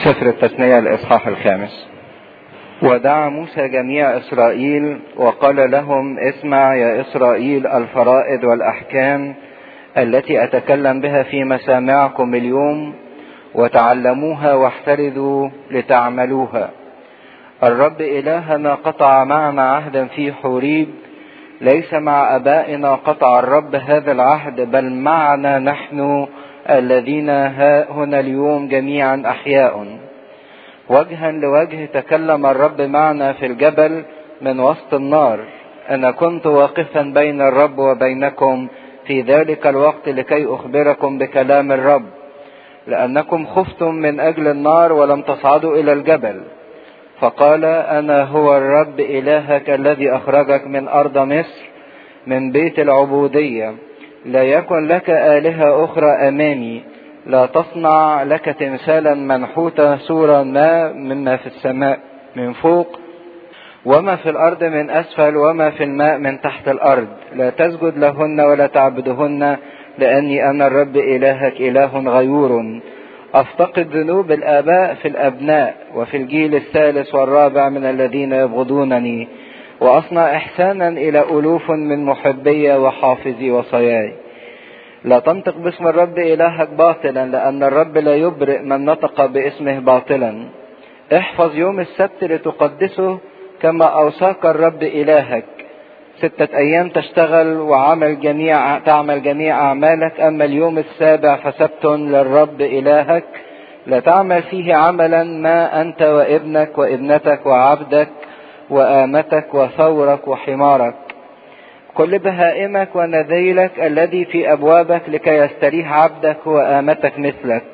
سفر التثنية الإصحاح الخامس ودعا موسى جميع إسرائيل وقال لهم اسمع يا إسرائيل الفرائض والأحكام التي أتكلم بها في مسامعكم اليوم وتعلموها واحترزوا لتعملوها الرب إلهنا قطع معنا عهدا في حوريب ليس مع أبائنا قطع الرب هذا العهد بل معنا نحن الذين ها هنا اليوم جميعا أحياء وجها لوجه تكلم الرب معنا في الجبل من وسط النار أنا كنت واقفا بين الرب وبينكم في ذلك الوقت لكي أخبركم بكلام الرب لأنكم خفتم من أجل النار ولم تصعدوا إلى الجبل فقال أنا هو الرب إلهك الذي أخرجك من أرض مصر من بيت العبودية لا يكن لك آلهة أخرى أمامي لا تصنع لك تمثالا منحوتا صورا ما مما في السماء من فوق وما في الأرض من أسفل وما في الماء من تحت الأرض لا تسجد لهن ولا تعبدهن لأني أنا الرب إلهك إله غيور أفتقد ذنوب الآباء في الأبناء وفي الجيل الثالث والرابع من الذين يبغضونني وأصنع إحسانا إلى ألوف من محبي وحافظي وصياي لا تنطق باسم الرب إلهك باطلا لأن الرب لا يبرئ من نطق باسمه باطلا احفظ يوم السبت لتقدسه كما أوصاك الرب إلهك ستة أيام تشتغل وعمل جميع تعمل جميع أعمالك أما اليوم السابع فسبت للرب إلهك لا تعمل فيه عملا ما أنت وابنك وابنتك وعبدك وآمتك وثورك وحمارك كل بهائمك ونذيلك الذي في أبوابك لكي يستريح عبدك وآمتك مثلك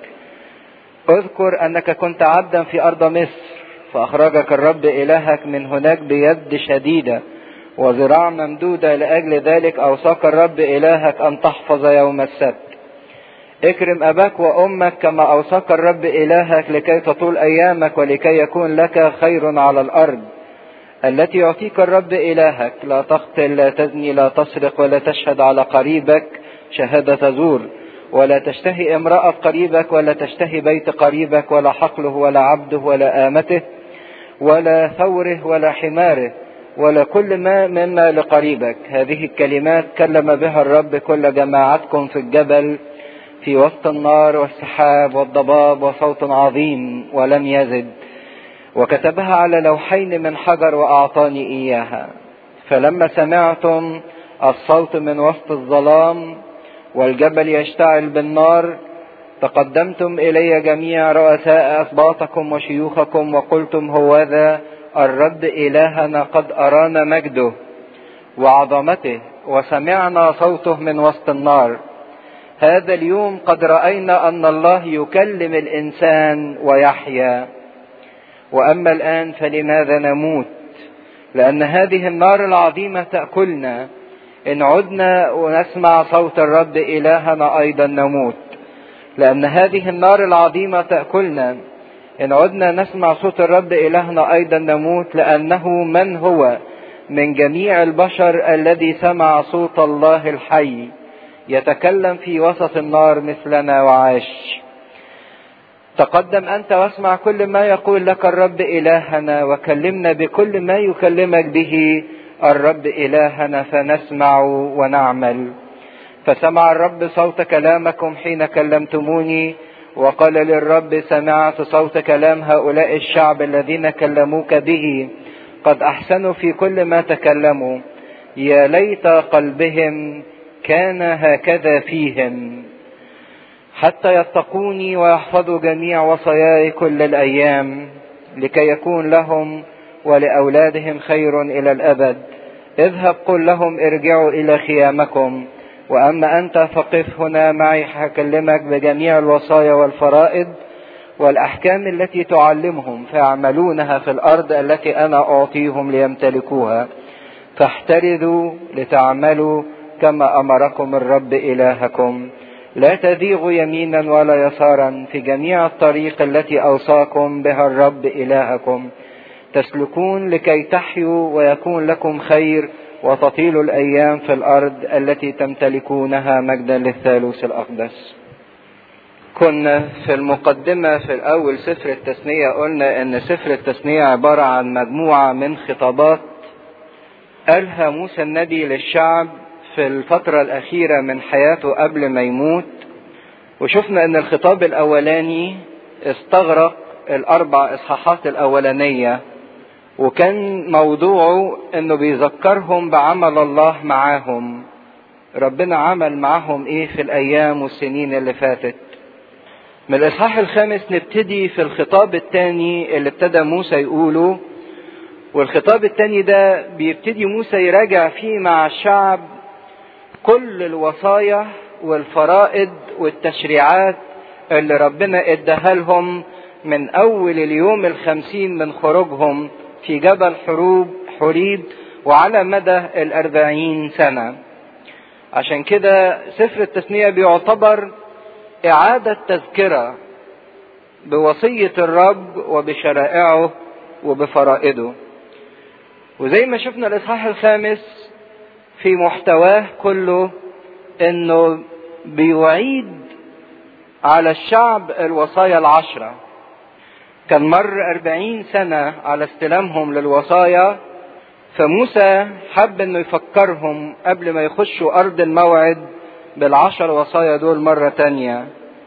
اذكر أنك كنت عبدا في أرض مصر فأخرجك الرب إلهك من هناك بيد شديدة وذراع ممدودة لأجل ذلك أوصاك الرب إلهك أن تحفظ يوم السبت اكرم أباك وأمك كما أوصاك الرب إلهك لكي تطول أيامك ولكي يكون لك خير على الأرض التي يعطيك الرب إلهك لا تقتل لا تزني لا تسرق ولا تشهد على قريبك شهادة زور ولا تشتهي امرأة قريبك ولا تشتهي بيت قريبك ولا حقله ولا عبده ولا آمته ولا ثوره ولا حماره ولا كل ما مما لقريبك هذه الكلمات كلم بها الرب كل جماعتكم في الجبل في وسط النار والسحاب والضباب وصوت عظيم ولم يزد وكتبها على لوحين من حجر وأعطاني إياها فلما سمعتم الصوت من وسط الظلام والجبل يشتعل بالنار تقدمتم إلي جميع رؤساء أسباطكم وشيوخكم وقلتم هوذا الرب إلهنا قد أرانا مجده وعظمته وسمعنا صوته من وسط النار هذا اليوم قد رأينا أن الله يكلم الإنسان ويحيا وأما الآن فلماذا نموت لأن هذه النار العظيمة تأكلنا إن عدنا ونسمع صوت الرب إلهنا أيضا نموت لأن هذه النار العظيمة تأكلنا إن عدنا نسمع صوت الرب إلهنا أيضا نموت لأنه من هو من جميع البشر الذي سمع صوت الله الحي يتكلم في وسط النار مثلنا وعاش تقدم أنت واسمع كل ما يقول لك الرب إلهنا وكلمنا بكل ما يكلمك به الرب إلهنا فنسمع ونعمل فسمع الرب صوت كلامكم حين كلمتموني وقال للرب سمعت صوت كلام هؤلاء الشعب الذين كلموك به قد أحسنوا في كل ما تكلموا يا ليت قلبهم كان هكذا فيهم حتى يتقوني ويحفظوا جميع وصاياي كل الأيام لكي يكون لهم ولأولادهم خير إلى الأبد اذهب قل لهم ارجعوا إلى خيامكم وأما أنت فقف هنا معي هكلمك بجميع الوصايا والفرائض والأحكام التي تعلمهم فيعملونها في الأرض التي أنا أعطيهم ليمتلكوها فاحترذوا لتعملوا كما أمركم الرب إلهكم لا تذيغوا يمينا ولا يسارا في جميع الطريق التي أوصاكم بها الرب إلهكم تسلكون لكي تحيوا ويكون لكم خير وتطيل الأيام في الأرض التي تمتلكونها مجدا للثالوث الأقدس كنا في المقدمة في الأول سفر التثنية قلنا إن سفر التثنية عبارة عن مجموعة من خطابات قالها موسى النبي للشعب في الفترة الأخيرة من حياته قبل ما يموت وشفنا إن الخطاب الأولاني استغرق الأربع إصحاحات الأولانية وكان موضوعه إنه بيذكرهم بعمل الله معاهم ربنا عمل معاهم إيه في الأيام والسنين اللي فاتت من الإصحاح الخامس نبتدي في الخطاب الثاني اللي ابتدى موسى يقوله والخطاب الثاني ده بيبتدي موسى يراجع فيه مع الشعب كل الوصايا والفرائض والتشريعات اللي ربنا اداها لهم من اول اليوم الخمسين من خروجهم في جبل حروب حريب وعلى مدى الاربعين سنة عشان كده سفر التثنية بيعتبر اعادة تذكرة بوصية الرب وبشرائعه وبفرائضه وزي ما شفنا الاصحاح الخامس في محتواه كله انه بيعيد على الشعب الوصايا العشرة كان مر أربعين سنة على استلامهم للوصايا فموسى حب انه يفكرهم قبل ما يخشوا أرض الموعد بالعشر وصايا دول مرة تانية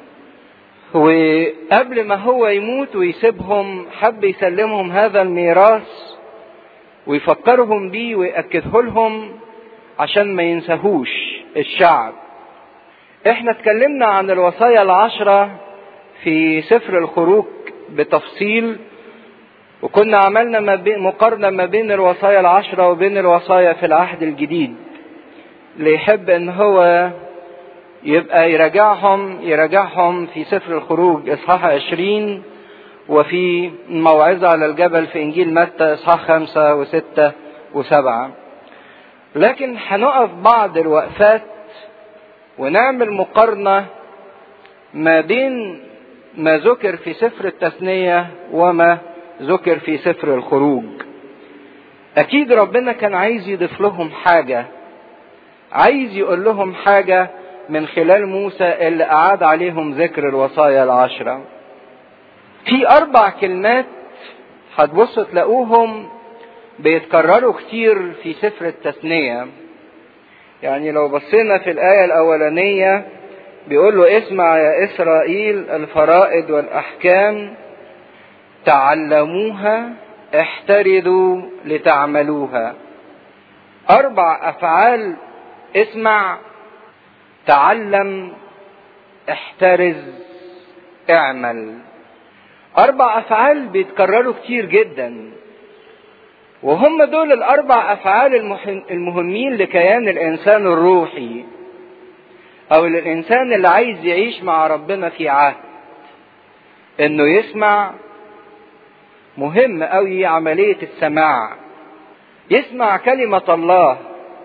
وقبل ما هو يموت ويسيبهم حب يسلمهم هذا الميراث ويفكرهم بيه ويأكده لهم عشان ما ينساهوش الشعب احنا اتكلمنا عن الوصايا العشرة في سفر الخروج بتفصيل وكنا عملنا ما بين مقارنة ما بين الوصايا العشرة وبين الوصايا في العهد الجديد اللي يحب ان هو يبقى يراجعهم يراجعهم في سفر الخروج اصحاح عشرين وفي الموعظة على الجبل في انجيل متى اصحاح خمسة وستة وسبعة لكن هنقف بعض الوقفات ونعمل مقارنة ما بين ما ذكر في سفر التثنية وما ذكر في سفر الخروج أكيد ربنا كان عايز يضيف لهم حاجة عايز يقول لهم حاجة من خلال موسى اللي أعاد عليهم ذكر الوصايا العشرة في أربع كلمات هتبصوا تلاقوهم بيتكرروا كتير في سفر التثنية يعني لو بصينا في الآية الأولانية بيقول له اسمع يا إسرائيل الفرائض والأحكام تعلموها احترزوا لتعملوها أربع أفعال اسمع تعلم احترز اعمل أربع أفعال بيتكرروا كتير جدا وهم دول الأربع أفعال المهمين لكيان الإنسان الروحي أو للإنسان اللي عايز يعيش مع ربنا في عهد إنه يسمع مهم أوي عملية السماع يسمع كلمة الله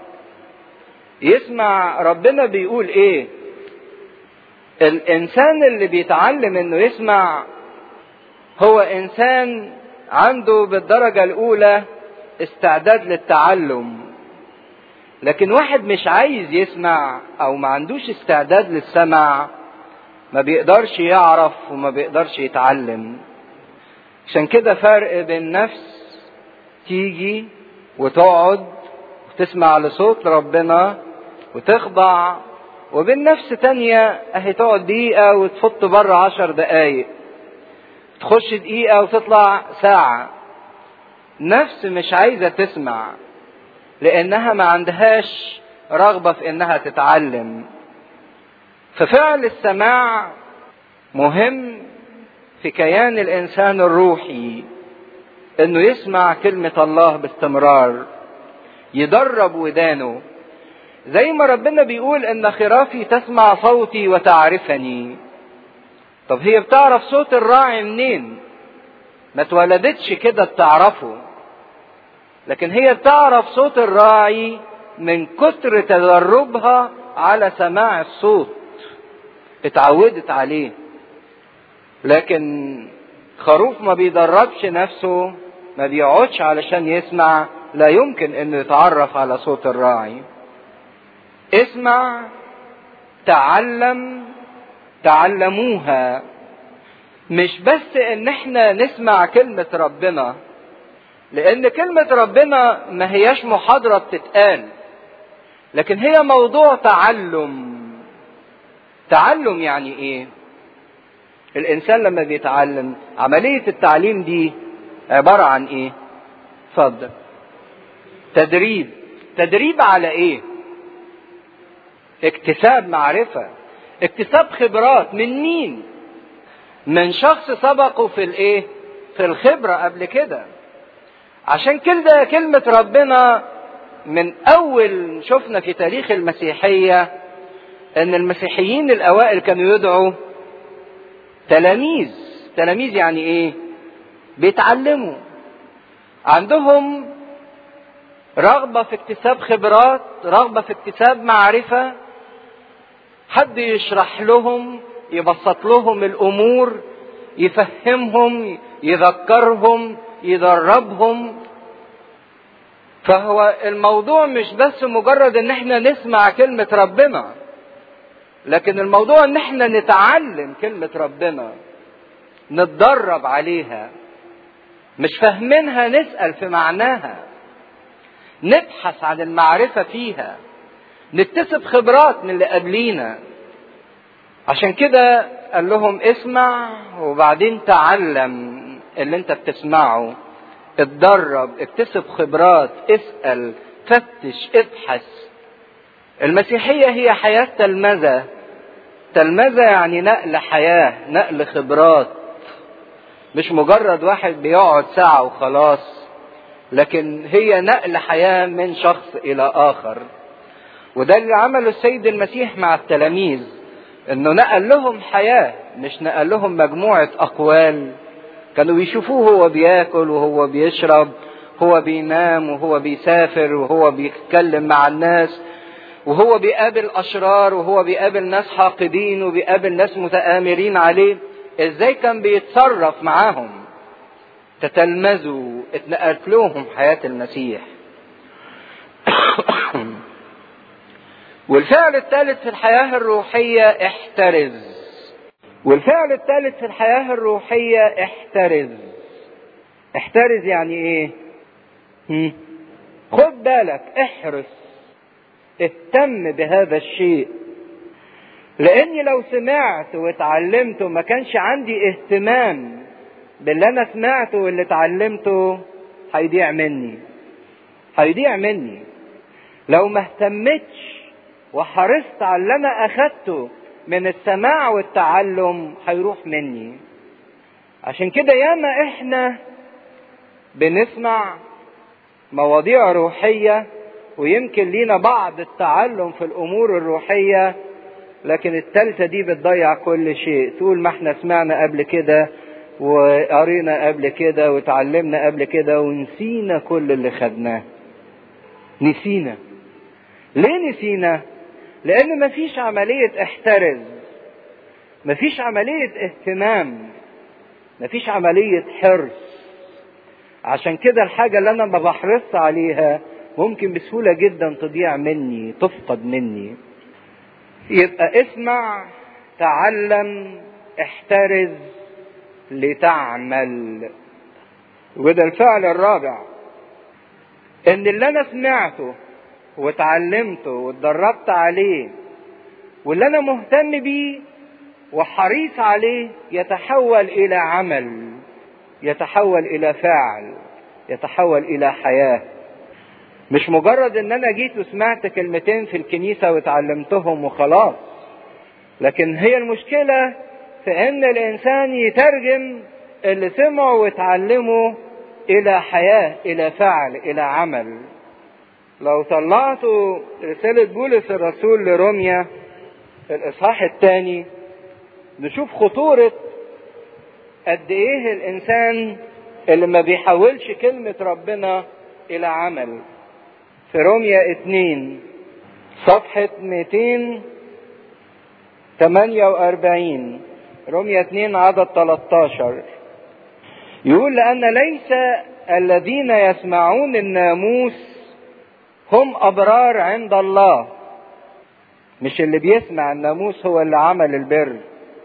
يسمع ربنا بيقول إيه الإنسان اللي بيتعلم إنه يسمع هو إنسان عنده بالدرجة الأولى استعداد للتعلم لكن واحد مش عايز يسمع او ما عندوش استعداد للسمع ما بيقدرش يعرف وما بيقدرش يتعلم عشان كده فرق بين نفس تيجي وتقعد وتسمع لصوت ربنا وتخضع وبين نفس تانية اهي تقعد دقيقة وتفط بره عشر دقايق تخش دقيقة وتطلع ساعة نفس مش عايزة تسمع لانها ما عندهاش رغبة في انها تتعلم ففعل السماع مهم في كيان الانسان الروحي انه يسمع كلمة الله باستمرار يدرب ودانه زي ما ربنا بيقول ان خرافي تسمع صوتي وتعرفني طب هي بتعرف صوت الراعي منين ما اتولدتش كده بتعرفه لكن هي بتعرف صوت الراعي من كتر تدربها على سماع الصوت اتعودت عليه لكن خروف ما بيدربش نفسه ما بيقعدش علشان يسمع لا يمكن انه يتعرف على صوت الراعي اسمع تعلم تعلموها مش بس ان احنا نسمع كلمة ربنا لان كلمة ربنا ما هياش محاضرة بتتقال لكن هي موضوع تعلم تعلم يعني ايه الانسان لما بيتعلم عملية التعليم دي عبارة عن ايه اتفضل تدريب تدريب على ايه اكتساب معرفة اكتساب خبرات من مين من شخص سبقه في الايه في الخبرة قبل كده عشان كده كلمة ربنا من اول شفنا في تاريخ المسيحية ان المسيحيين الاوائل كانوا يدعوا تلاميذ تلاميذ يعني ايه بيتعلموا عندهم رغبة في اكتساب خبرات رغبة في اكتساب معرفة حد يشرح لهم يبسط لهم الامور يفهمهم يذكرهم يدربهم فهو الموضوع مش بس مجرد ان احنا نسمع كلمة ربنا لكن الموضوع ان احنا نتعلم كلمة ربنا نتدرب عليها مش فاهمينها نسأل في معناها نبحث عن المعرفة فيها نكتسب خبرات من اللي قبلينا عشان كده قال لهم اسمع وبعدين تعلم اللي انت بتسمعه اتدرب اكتسب خبرات اسأل فتش ابحث المسيحية هي حياة تلمذة تلمذة يعني نقل حياة نقل خبرات مش مجرد واحد بيقعد ساعة وخلاص لكن هي نقل حياة من شخص إلى آخر وده اللي عمله السيد المسيح مع التلاميذ انه نقل لهم حياة مش نقل لهم مجموعة أقوال كانوا بيشوفوه هو بياكل وهو بيشرب هو بينام وهو بيسافر وهو بيتكلم مع الناس وهو بيقابل أشرار وهو بيقابل ناس حاقدين وبيقابل ناس متآمرين عليه ازاي كان بيتصرف معاهم تتلمذوا اتنقلت لهم حياة المسيح والفعل الثالث في الحياة الروحية احترز والفعل الثالث في الحياة الروحية احترز احترز يعني ايه هم؟ خد بالك احرص اهتم بهذا الشيء لاني لو سمعت واتعلمت وما كانش عندي اهتمام باللي انا سمعته واللي اتعلمته هيضيع مني هيضيع مني لو ما اهتمتش وحرصت على اللي انا اخدته من السماع والتعلم هيروح مني عشان كده ياما احنا بنسمع مواضيع روحية ويمكن لينا بعض التعلم في الامور الروحية لكن التالتة دي بتضيع كل شيء تقول ما احنا سمعنا قبل كده وقرينا قبل كده وتعلمنا قبل كده ونسينا كل اللي خدناه نسينا ليه نسينا لان مفيش عملية احترز مفيش عملية اهتمام مفيش عملية حرص عشان كده الحاجة اللي انا ما بحرص عليها ممكن بسهولة جدا تضيع مني تفقد مني يبقى اسمع تعلم احترز لتعمل وده الفعل الرابع ان اللي انا سمعته واتعلمته واتدربت عليه واللي انا مهتم بيه وحريص عليه يتحول الى عمل يتحول الى فعل يتحول الى حياه مش مجرد ان انا جيت وسمعت كلمتين في الكنيسه واتعلمتهم وخلاص لكن هي المشكله في ان الانسان يترجم اللي سمعه واتعلمه الى حياه الى فعل الى عمل لو طلعتوا رسالة بولس الرسول لروميا في الإصحاح الثاني نشوف خطورة قد إيه الإنسان اللي ما بيحولش كلمة ربنا إلى عمل في روميا اتنين صفحة 248 روميا اتنين عدد 13 يقول لأن ليس الذين يسمعون الناموس هم أبرار عند الله مش اللي بيسمع الناموس هو اللي عمل البر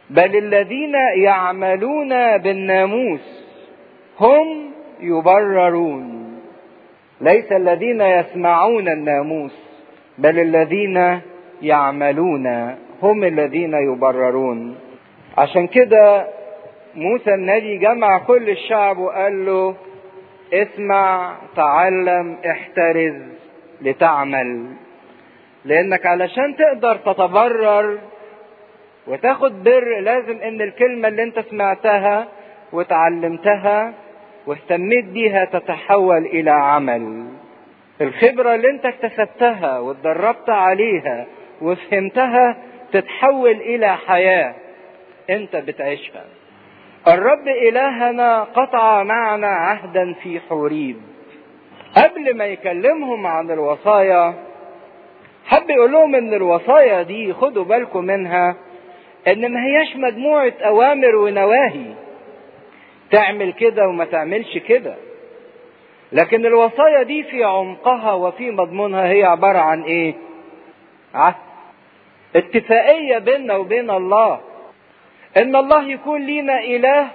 بل الذين يعملون بالناموس هم يبررون ليس الذين يسمعون الناموس بل الذين يعملون هم الذين يبررون عشان كده موسى النبي جمع كل الشعب وقال له اسمع تعلم احترز لتعمل لانك علشان تقدر تتبرر وتاخد بر لازم ان الكلمة اللي انت سمعتها وتعلمتها واهتميت بيها تتحول الى عمل الخبرة اللي انت اكتسبتها واتدربت عليها وفهمتها تتحول الى حياة انت بتعيشها الرب الهنا قطع معنا عهدا في حوريب قبل ما يكلمهم عن الوصايا حب يقول لهم ان الوصايا دي خدوا بالكم منها ان ما هياش مجموعة اوامر ونواهي تعمل كده وما تعملش كده لكن الوصايا دي في عمقها وفي مضمونها هي عبارة عن ايه عهد اتفاقية بيننا وبين الله ان الله يكون لينا اله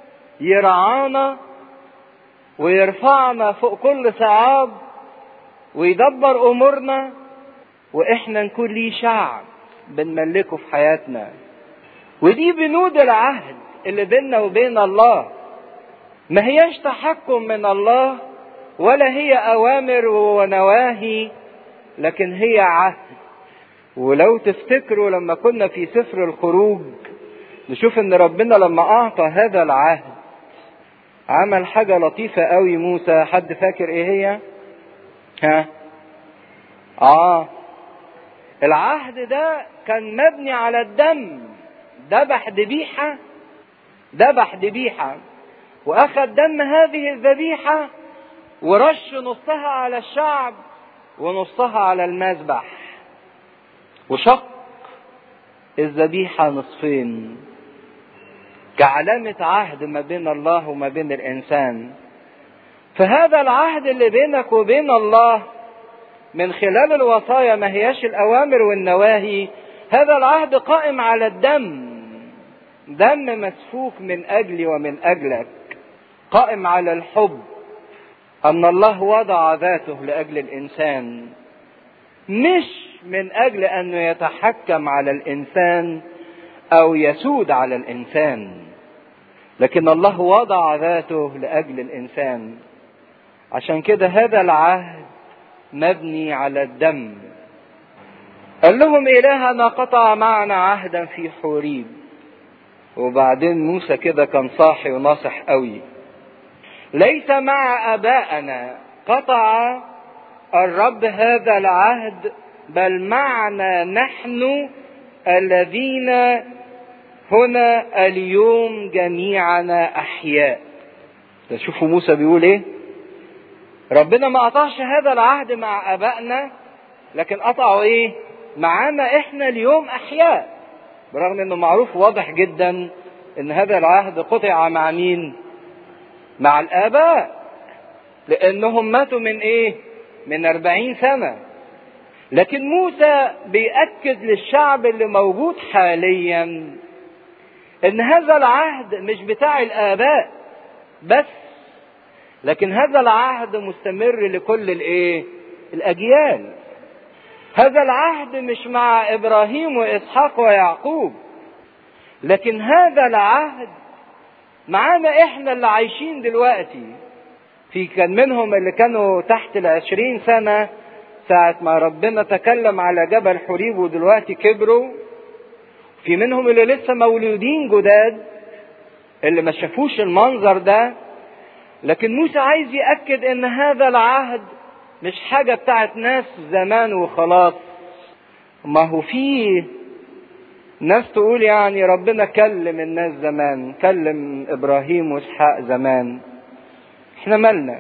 يرعانا ويرفعنا فوق كل صعاب ويدبر امورنا واحنا نكون ليه شعب بنملكه في حياتنا ودي بنود العهد اللي بيننا وبين الله ما هياش تحكم من الله ولا هي اوامر ونواهي لكن هي عهد ولو تفتكروا لما كنا في سفر الخروج نشوف ان ربنا لما اعطى هذا العهد عمل حاجة لطيفة قوي موسى حد فاكر ايه هي ها اه العهد ده كان مبني على الدم ذبح ذبيحة ذبح ذبيحة واخذ دم هذه الذبيحة ورش نصها على الشعب ونصها على المذبح وشق الذبيحة نصفين كعلامة عهد ما بين الله وما بين الإنسان فهذا العهد اللي بينك وبين الله من خلال الوصايا ما هياش الأوامر والنواهي هذا العهد قائم على الدم دم مسفوك من أجلي ومن أجلك قائم على الحب أن الله وضع ذاته لأجل الإنسان مش من أجل أنه يتحكم على الإنسان أو يسود على الإنسان لكن الله وضع ذاته لأجل الإنسان عشان كده هذا العهد مبني على الدم قال لهم إلهنا قطع معنا عهدا في حوريب وبعدين موسى كده كان صاحي وناصح قوي ليس مع ابائنا قطع الرب هذا العهد بل معنا نحن الذين هنا اليوم جميعنا احياء شوفوا موسى بيقول ايه ربنا ما قطعش هذا العهد مع ابائنا لكن قطعه ايه معانا احنا اليوم احياء برغم انه معروف واضح جدا ان هذا العهد قطع مع مين مع الاباء لانهم ماتوا من ايه من اربعين سنة لكن موسى بيأكد للشعب اللي موجود حاليا ان هذا العهد مش بتاع الاباء بس لكن هذا العهد مستمر لكل الايه الاجيال هذا العهد مش مع ابراهيم واسحاق ويعقوب لكن هذا العهد معانا احنا اللي عايشين دلوقتي في كان منهم اللي كانوا تحت العشرين سنة ساعة ما ربنا تكلم على جبل حريب ودلوقتي كبروا في منهم اللي لسه مولودين جداد اللي ما شافوش المنظر ده لكن موسى عايز يأكد ان هذا العهد مش حاجة بتاعت ناس زمان وخلاص ما هو فيه ناس تقول يعني ربنا كلم الناس زمان كلم ابراهيم واسحاق زمان احنا مالنا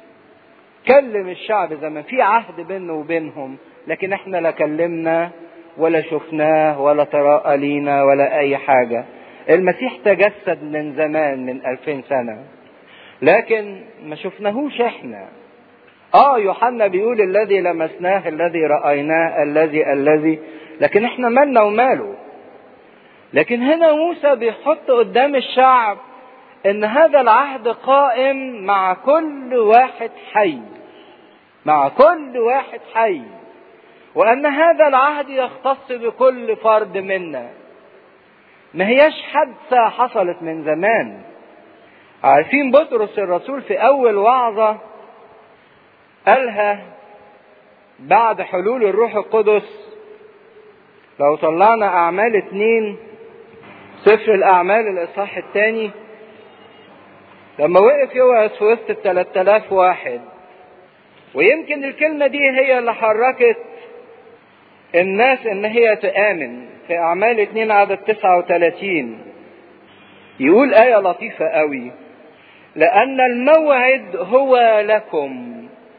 كلم الشعب زمان في عهد بينه وبينهم لكن احنا لا كلمنا ولا شفناه ولا تراءى لينا ولا اي حاجة المسيح تجسد من زمان من الفين سنة لكن ما شفناهوش احنا اه يوحنا بيقول الذي لمسناه الذي رأيناه الذي الذي لكن احنا مالنا وماله لكن هنا موسى بيحط قدام الشعب ان هذا العهد قائم مع كل واحد حي مع كل واحد حي وان هذا العهد يختص بكل فرد منا ما هياش حادثة حصلت من زمان عارفين بطرس الرسول في اول وعظة قالها بعد حلول الروح القدس لو طلعنا اعمال اتنين سفر الاعمال الاصحاح الثاني لما وقف يوعظ في وسط الثلاث آلاف واحد ويمكن الكلمة دي هي اللي حركت الناس ان هي تآمن في اعمال اتنين عدد تسعة وتلاتين يقول آية لطيفة قوي لأن الموعد هو لكم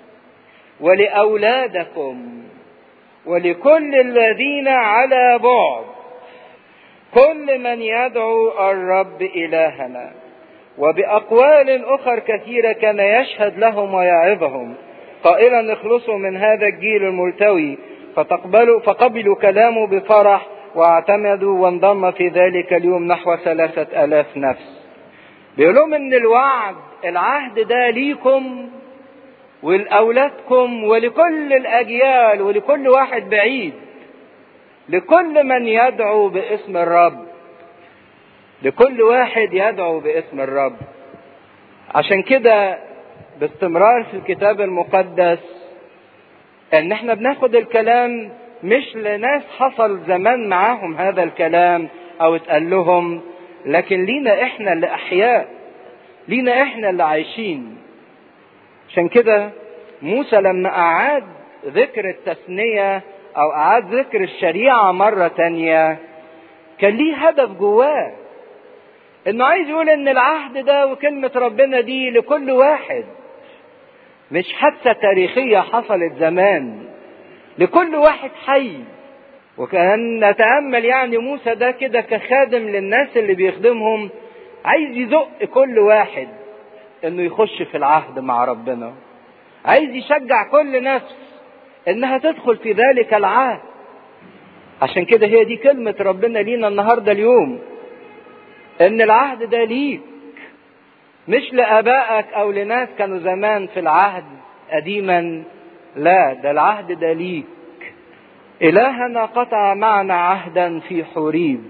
ولأولادكم ولكل الذين على بعد كل من يدعو الرب إلهنا وبأقوال أخر كثيرة كان يشهد لهم ويعظهم قائلا اخلصوا من هذا الجيل الملتوي فتقبلوا فقبلوا كلامه بفرح واعتمدوا وانضم في ذلك اليوم نحو ثلاثة ألاف نفس بيقول لهم ان الوعد العهد ده ليكم ولأولادكم ولكل الأجيال ولكل واحد بعيد لكل من يدعو باسم الرب لكل واحد يدعو باسم الرب عشان كده باستمرار في الكتاب المقدس ان احنا بناخد الكلام مش لناس حصل زمان معاهم هذا الكلام او اتقال لهم لكن لينا احنا اللي احياء لينا احنا اللي عايشين عشان كده موسى لما اعاد ذكر التثنية او اعاد ذكر الشريعة مرة تانية كان ليه هدف جواه انه عايز يقول ان العهد ده وكلمة ربنا دي لكل واحد مش حادثة تاريخية حصلت زمان لكل واحد حي وكان نتأمل يعني موسى ده كده كخادم للناس اللي بيخدمهم عايز يزق كل واحد انه يخش في العهد مع ربنا عايز يشجع كل نفس انها تدخل في ذلك العهد عشان كده هي دي كلمة ربنا لينا النهاردة اليوم ان العهد ده ليك مش لابائك او لناس كانوا زمان في العهد قديما لا ده العهد ده ليك الهنا قطع معنا عهدا في حوريب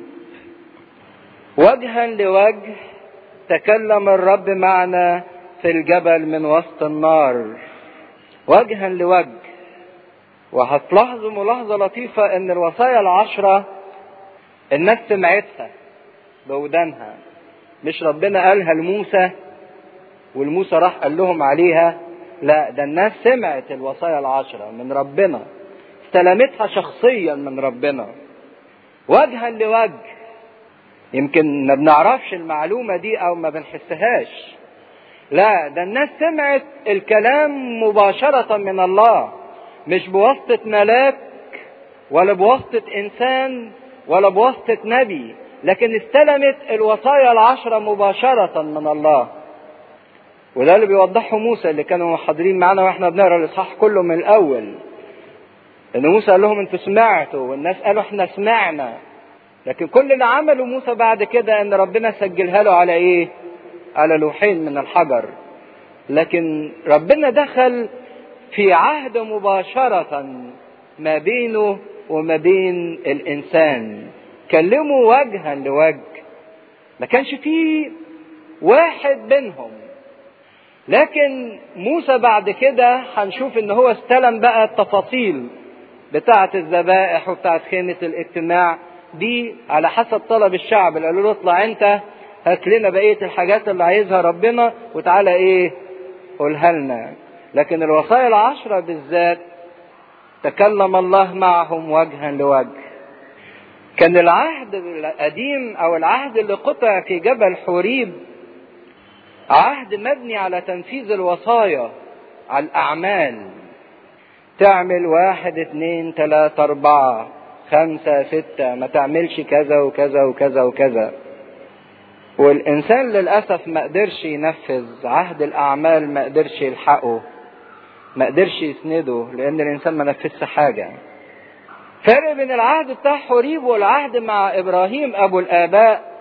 وجها لوجه تكلم الرب معنا في الجبل من وسط النار وجها لوجه وهتلاحظوا ملاحظة لطيفة ان الوصايا العشرة الناس سمعتها بودانها مش ربنا قالها لموسى والموسى راح قال لهم عليها لا ده الناس سمعت الوصايا العشرة من ربنا استلمتها شخصيا من ربنا وجها لوجه يمكن ما بنعرفش المعلومة دي او ما بنحسهاش لا ده الناس سمعت الكلام مباشرة من الله مش بواسطة ملاك ولا بواسطة انسان ولا بواسطة نبي لكن استلمت الوصايا العشرة مباشرة من الله وده اللي بيوضحه موسى اللي كانوا حاضرين معانا واحنا بنقرا الاصحاح كله من الاول ان موسى قال لهم انتوا سمعتوا والناس قالوا احنا سمعنا لكن كل اللي عمله موسى بعد كده ان ربنا سجلها له على ايه على لوحين من الحجر لكن ربنا دخل في عهد مباشرة ما بينه وما بين الانسان كلموا وجها لوجه ما كانش فيه واحد بينهم لكن موسى بعد كده هنشوف ان هو استلم بقى التفاصيل بتاعة الذبائح وبتاعة خيمة الاجتماع دي على حسب طلب الشعب اللي قالوا له اطلع انت هات لنا بقية الحاجات اللي عايزها ربنا وتعالى ايه قولها لنا لكن الوصايا العشرة بالذات تكلم الله معهم وجها لوجه كان العهد القديم او العهد اللي قطع في جبل حوريب عهد مبني على تنفيذ الوصايا على الاعمال تعمل واحد اتنين تلاتة اربعة خمسة ستة ما تعملش كذا وكذا وكذا وكذا والانسان للاسف ما قدرش ينفذ عهد الاعمال ما قدرش يلحقه ما قدرش يسنده لان الانسان ما نفذش حاجة فرق بين العهد بتاع حوريب والعهد مع ابراهيم ابو الاباء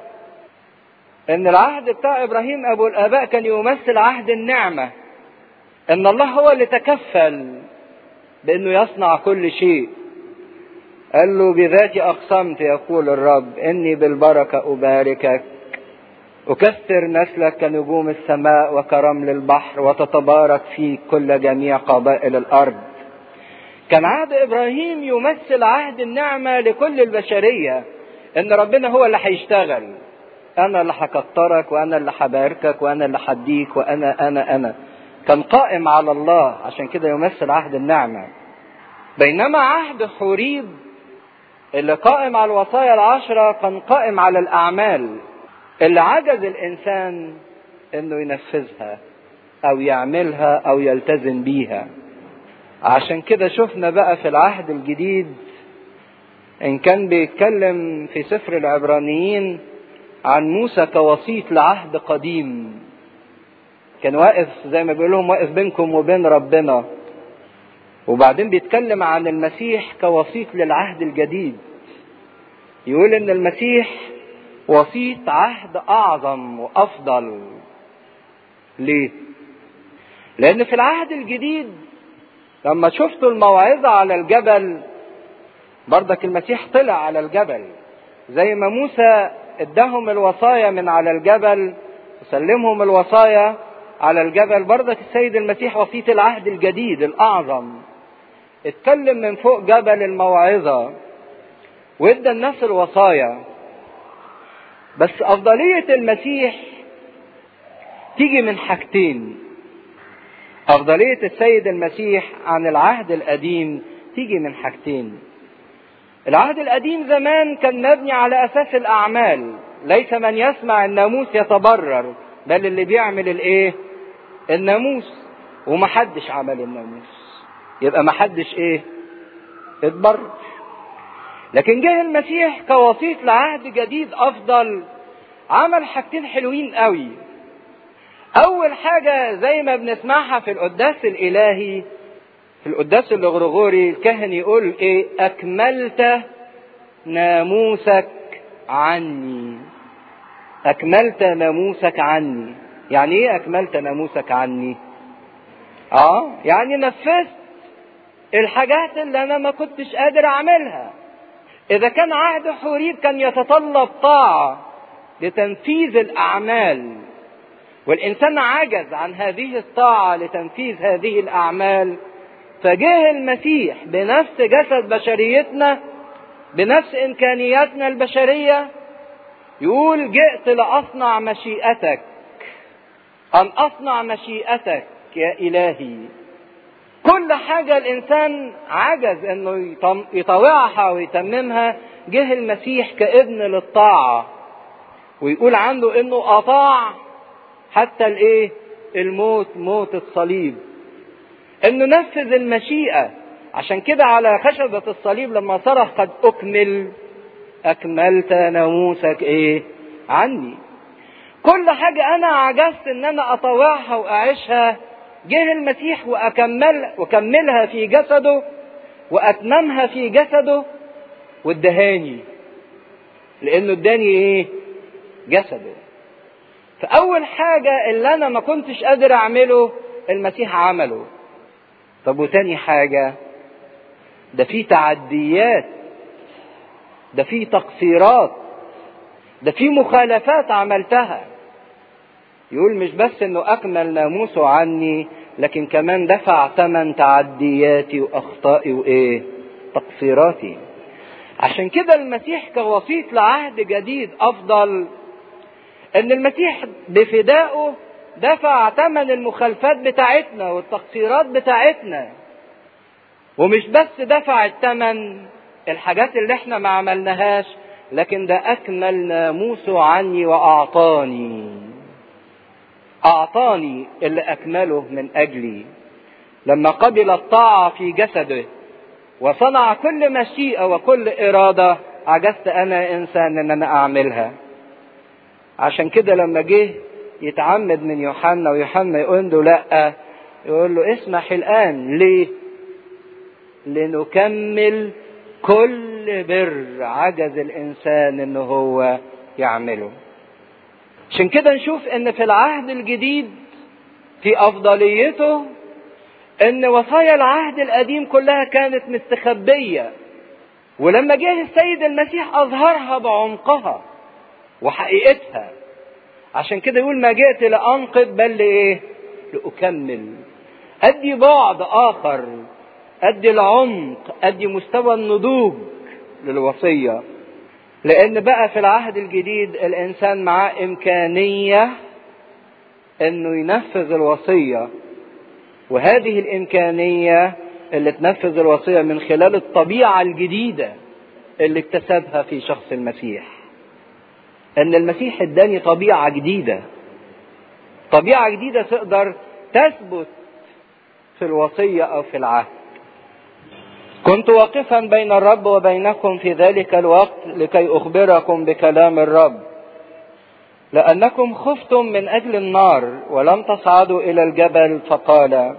ان العهد بتاع ابراهيم ابو الاباء كان يمثل عهد النعمه ان الله هو اللي تكفل بانه يصنع كل شيء قال له بذاتي اقسمت يقول الرب اني بالبركه اباركك اكثر نسلك كنجوم السماء وكرمل البحر وتتبارك فيك كل جميع قبائل الارض كان عهد ابراهيم يمثل عهد النعمه لكل البشريه ان ربنا هو اللي هيشتغل انا اللي هكترك وانا اللي هباركك وانا اللي هديك وانا انا انا كان قائم على الله عشان كده يمثل عهد النعمه بينما عهد حوريب اللي قائم على الوصايا العشرة كان قائم على الأعمال اللي عجز الإنسان إنه ينفذها أو يعملها أو يلتزم بيها عشان كده شفنا بقى في العهد الجديد إن كان بيتكلم في سفر العبرانيين عن موسى كوسيط لعهد قديم كان واقف زي ما بيقول لهم واقف بينكم وبين ربنا وبعدين بيتكلم عن المسيح كوسيط للعهد الجديد يقول ان المسيح وسيط عهد اعظم وافضل ليه لان في العهد الجديد لما شفتوا الموعظة على الجبل بردك المسيح طلع على الجبل زي ما موسى اداهم الوصايا من على الجبل وسلمهم الوصايا على الجبل بردك السيد المسيح وسيط العهد الجديد الاعظم اتكلم من فوق جبل الموعظة وادى الناس الوصايا بس افضلية المسيح تيجي من حاجتين افضلية السيد المسيح عن العهد القديم تيجي من حاجتين العهد القديم زمان كان مبني على اساس الاعمال ليس من يسمع الناموس يتبرر بل اللي بيعمل الايه الناموس ومحدش عمل الناموس يبقى محدش ايه اتبرر لكن جه المسيح كوسيط لعهد جديد افضل عمل حاجتين حلوين قوي اول حاجة زي ما بنسمعها في القداس الالهي في القداس الغرغوري الكاهن يقول ايه اكملت ناموسك عني اكملت ناموسك عني يعني ايه اكملت ناموسك عني اه يعني نفذت الحاجات اللي انا ما كنتش قادر اعملها اذا كان عهد حوريب كان يتطلب طاعة لتنفيذ الاعمال والانسان عجز عن هذه الطاعة لتنفيذ هذه الاعمال فجه المسيح بنفس جسد بشريتنا بنفس امكانياتنا البشرية يقول جئت لاصنع مشيئتك ان اصنع مشيئتك يا الهي كل حاجة الإنسان عجز إنه يطوعها ويتممها جه المسيح كابن للطاعة ويقول عنده إنه أطاع حتى الإيه؟ الموت موت الصليب إنه نفذ المشيئة عشان كده على خشبة الصليب لما صرخ قد أكمل أكملت ناموسك إيه؟ عني كل حاجة أنا عجزت إن أنا أطوعها وأعيشها جه المسيح وأكمل وكملها في جسده وأتممها في جسده وادهاني لأنه اداني إيه؟ جسده فأول حاجة اللي أنا ما كنتش قادر أعمله المسيح عمله طب وتاني حاجة ده في تعديات ده في تقصيرات ده في مخالفات عملتها يقول مش بس انه اكمل ناموسه عني لكن كمان دفع ثمن تعدياتي واخطائي وايه تقصيراتي عشان كده المسيح كوسيط لعهد جديد افضل ان المسيح بفدائه دفع ثمن المخالفات بتاعتنا والتقصيرات بتاعتنا ومش بس دفع الثمن الحاجات اللي احنا ما عملناهاش لكن ده اكمل ناموسه عني واعطاني أعطاني اللي أكمله من أجلي لما قبل الطاعة في جسده وصنع كل مشيئة وكل إرادة عجزت أنا إنسان إن أنا أعملها عشان كده لما جه يتعمد من يوحنا ويوحنا يقول له لأ يقول له اسمح الآن ليه؟ لنكمل كل بر عجز الانسان ان هو يعمله عشان كده نشوف ان في العهد الجديد في افضليته ان وصايا العهد القديم كلها كانت مستخبيه ولما جه السيد المسيح اظهرها بعمقها وحقيقتها عشان كده يقول ما جئت لانقذ بل لايه لاكمل ادي بعد اخر ادي العمق ادي مستوى النضوج للوصيه لان بقى في العهد الجديد الانسان معاه امكانيه انه ينفذ الوصيه وهذه الامكانيه اللي تنفذ الوصيه من خلال الطبيعه الجديده اللي اكتسبها في شخص المسيح ان المسيح اداني طبيعه جديده طبيعه جديده تقدر تثبت في الوصيه او في العهد كنت واقفا بين الرب وبينكم في ذلك الوقت لكي اخبركم بكلام الرب لانكم خفتم من اجل النار ولم تصعدوا الى الجبل فقال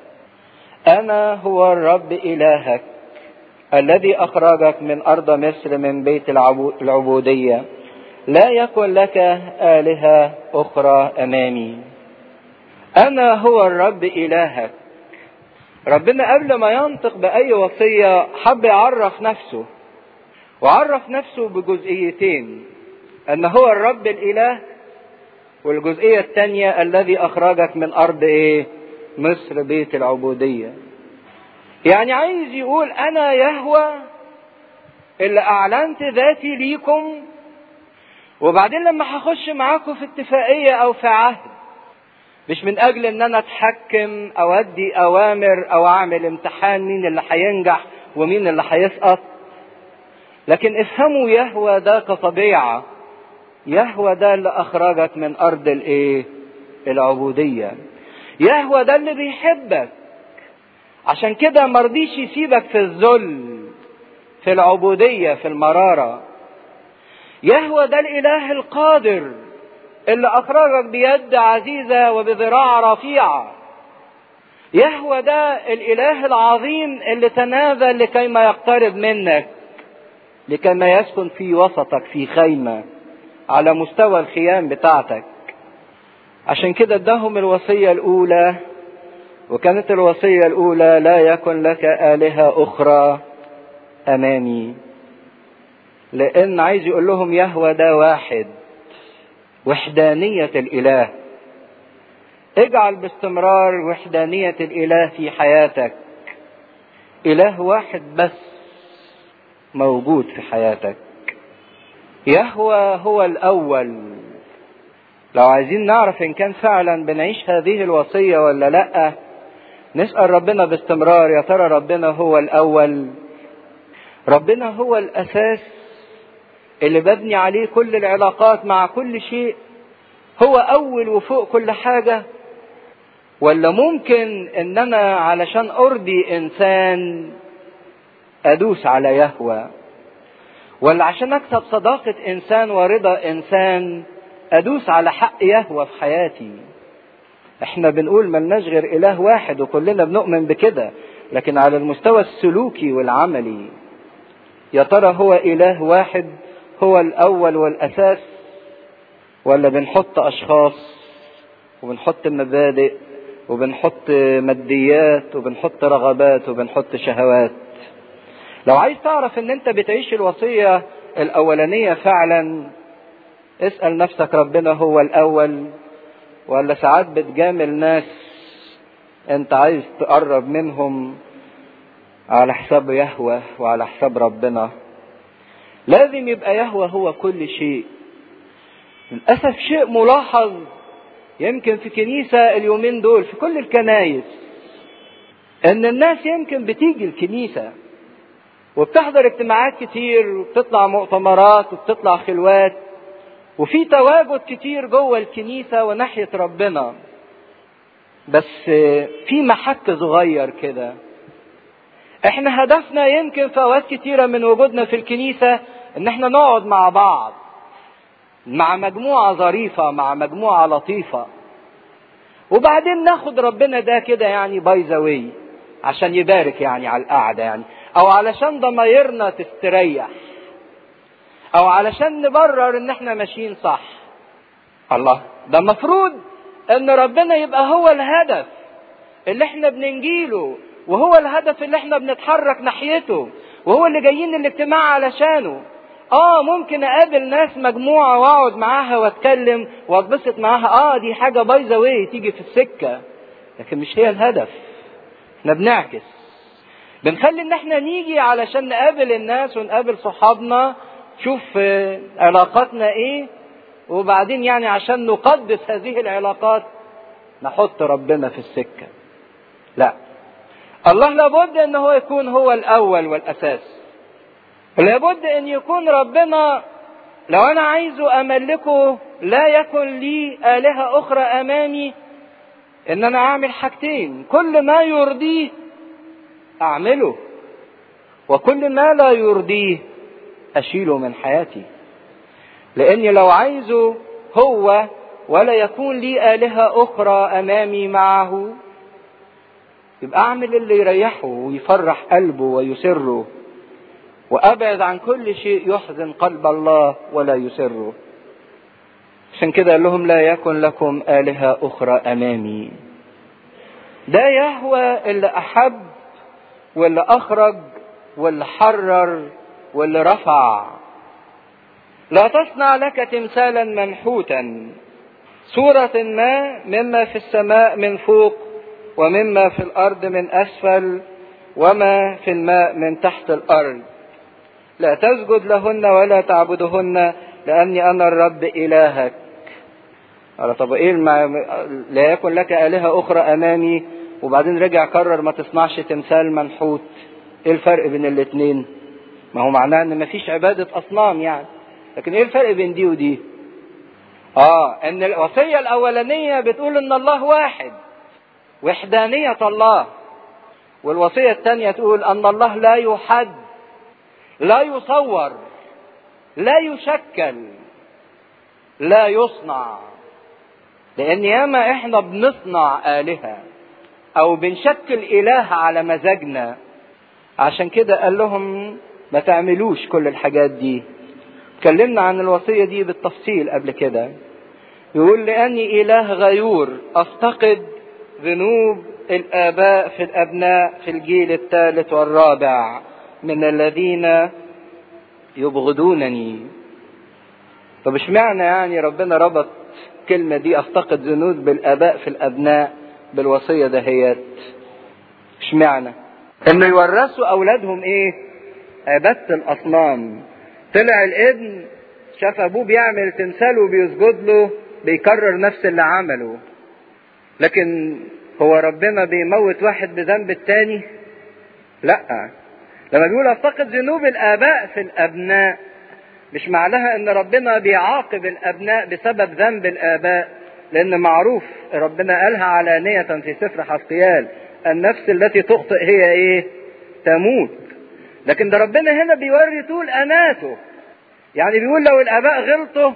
انا هو الرب الهك الذي اخرجك من ارض مصر من بيت العبوديه لا يكن لك الهه اخرى امامي انا هو الرب الهك ربنا قبل ما ينطق باي وصيه حب يعرف نفسه وعرف نفسه بجزئيتين ان هو الرب الاله والجزئيه الثانيه الذي اخرجك من ارض ايه مصر بيت العبوديه يعني عايز يقول انا يهوى اللي اعلنت ذاتي ليكم وبعدين لما هخش معاكم في اتفاقيه او في عهد مش من اجل ان انا اتحكم او ادي اوامر او اعمل امتحان مين اللي هينجح ومين اللي هيسقط لكن افهموا يهوى ده كطبيعه يهوى ده اللي اخرجك من ارض الايه العبوديه يهوى ده اللي بيحبك عشان كده مرضيش يسيبك في الذل في العبوديه في المراره يهوى ده الاله القادر اللي اخرجك بيد عزيزه وبذراع رفيعه يهوى ده الاله العظيم اللي تنازل لكي ما يقترب منك لكي ما يسكن في وسطك في خيمه على مستوى الخيام بتاعتك عشان كده اداهم الوصيه الاولى وكانت الوصيه الاولى لا يكن لك الهه اخرى امامي لان عايز يقول لهم يهوى ده واحد وحدانيه الاله اجعل باستمرار وحدانيه الاله في حياتك اله واحد بس موجود في حياتك يهوى هو الاول لو عايزين نعرف ان كان فعلا بنعيش هذه الوصيه ولا لا نسال ربنا باستمرار يا ترى ربنا هو الاول ربنا هو الاساس اللي ببني عليه كل العلاقات مع كل شيء هو اول وفوق كل حاجه ولا ممكن ان انا علشان ارضي انسان ادوس على يهوى ولا عشان اكسب صداقه انسان ورضا انسان ادوس على حق يهوى في حياتي احنا بنقول ملناش غير اله واحد وكلنا بنؤمن بكده لكن على المستوى السلوكي والعملي يا ترى هو اله واحد هو الاول والاساس ولا بنحط اشخاص وبنحط مبادئ وبنحط ماديات وبنحط رغبات وبنحط شهوات لو عايز تعرف ان انت بتعيش الوصيه الاولانيه فعلا اسال نفسك ربنا هو الاول ولا ساعات بتجامل ناس انت عايز تقرب منهم على حساب يهوى وعلى حساب ربنا لازم يبقى يهوى هو كل شيء للاسف شيء ملاحظ يمكن في كنيسة اليومين دول في كل الكنايس ان الناس يمكن بتيجي الكنيسة وبتحضر اجتماعات كتير وبتطلع مؤتمرات وبتطلع خلوات وفي تواجد كتير جوه الكنيسة وناحية ربنا بس في محك صغير كده احنا هدفنا يمكن في اوقات كتيرة من وجودنا في الكنيسة ان احنا نقعد مع بعض مع مجموعة ظريفة مع مجموعة لطيفة وبعدين ناخد ربنا ده كده يعني باي ذا واي عشان يبارك يعني على القعدة يعني او علشان ضمايرنا تستريح او علشان نبرر ان احنا ماشيين صح الله ده المفروض ان ربنا يبقى هو الهدف اللي احنا بننجيله وهو الهدف اللي احنا بنتحرك ناحيته وهو اللي جايين الاجتماع علشانه اه ممكن اقابل ناس مجموعه واقعد معاها واتكلم واتبسط معاها اه دي حاجه بايظه وي تيجي في السكه لكن مش هي الهدف احنا بنعكس بنخلي ان احنا نيجي علشان نقابل الناس ونقابل صحابنا شوف علاقاتنا ايه وبعدين يعني عشان نقدس هذه العلاقات نحط ربنا في السكه لا الله لابد ان هو يكون هو الاول والاساس لابد ان يكون ربنا لو انا عايزه املكه لا يكن لي الهه اخرى امامي ان انا اعمل حاجتين كل ما يرضيه اعمله وكل ما لا يرضيه اشيله من حياتي لاني لو عايزه هو ولا يكون لي الهه اخرى امامي معه يبقى اعمل اللي يريحه ويفرح قلبه ويسره وابعد عن كل شيء يحزن قلب الله ولا يسره عشان كده قال لهم لا يكن لكم الهه اخرى امامي ده يهوى اللي احب واللي اخرج واللي حرر واللي رفع لا تصنع لك تمثالا منحوتا صورة ما مما في السماء من فوق ومما في الأرض من أسفل وما في الماء من تحت الأرض لا تسجد لهن ولا تعبدهن لأني أنا الرب إلهك قال طب إيه المع... لا يكن لك آلهة أخرى أمامي وبعدين رجع قرر ما تصنعش تمثال منحوت إيه الفرق بين الاتنين ما هو معناه إن مفيش عبادة أصنام يعني لكن إيه الفرق بين دي ودي آه إن الوصية الأولانية بتقول إن الله واحد وحدانية الله والوصية الثانية تقول أن الله لا يحد لا يصور لا يشكل لا يصنع لأن ياما إحنا بنصنع آلهة أو بنشكل إله على مزاجنا عشان كده قال لهم ما تعملوش كل الحاجات دي اتكلمنا عن الوصية دي بالتفصيل قبل كده يقول لأني إله غيور أفتقد ذنوب الآباء في الأبناء في الجيل الثالث والرابع من الذين يبغضونني طب اشمعنى يعني ربنا ربط الكلمة دي أفتقد ذنوب بالآباء في الأبناء بالوصية دهيت اشمعنى إنه يورثوا أولادهم إيه عبادة الأصنام طلع الابن شاف أبوه بيعمل تمثال وبيسجد له بيكرر نفس اللي عمله لكن هو ربنا بيموت واحد بذنب التاني لا لما بيقول افتقد ذنوب الاباء في الابناء مش معناها ان ربنا بيعاقب الابناء بسبب ذنب الاباء لان معروف ربنا قالها علانية في سفر حسقيال النفس التي تخطئ هي ايه تموت لكن ده ربنا هنا بيوري طول اناته يعني بيقول لو الاباء غلطوا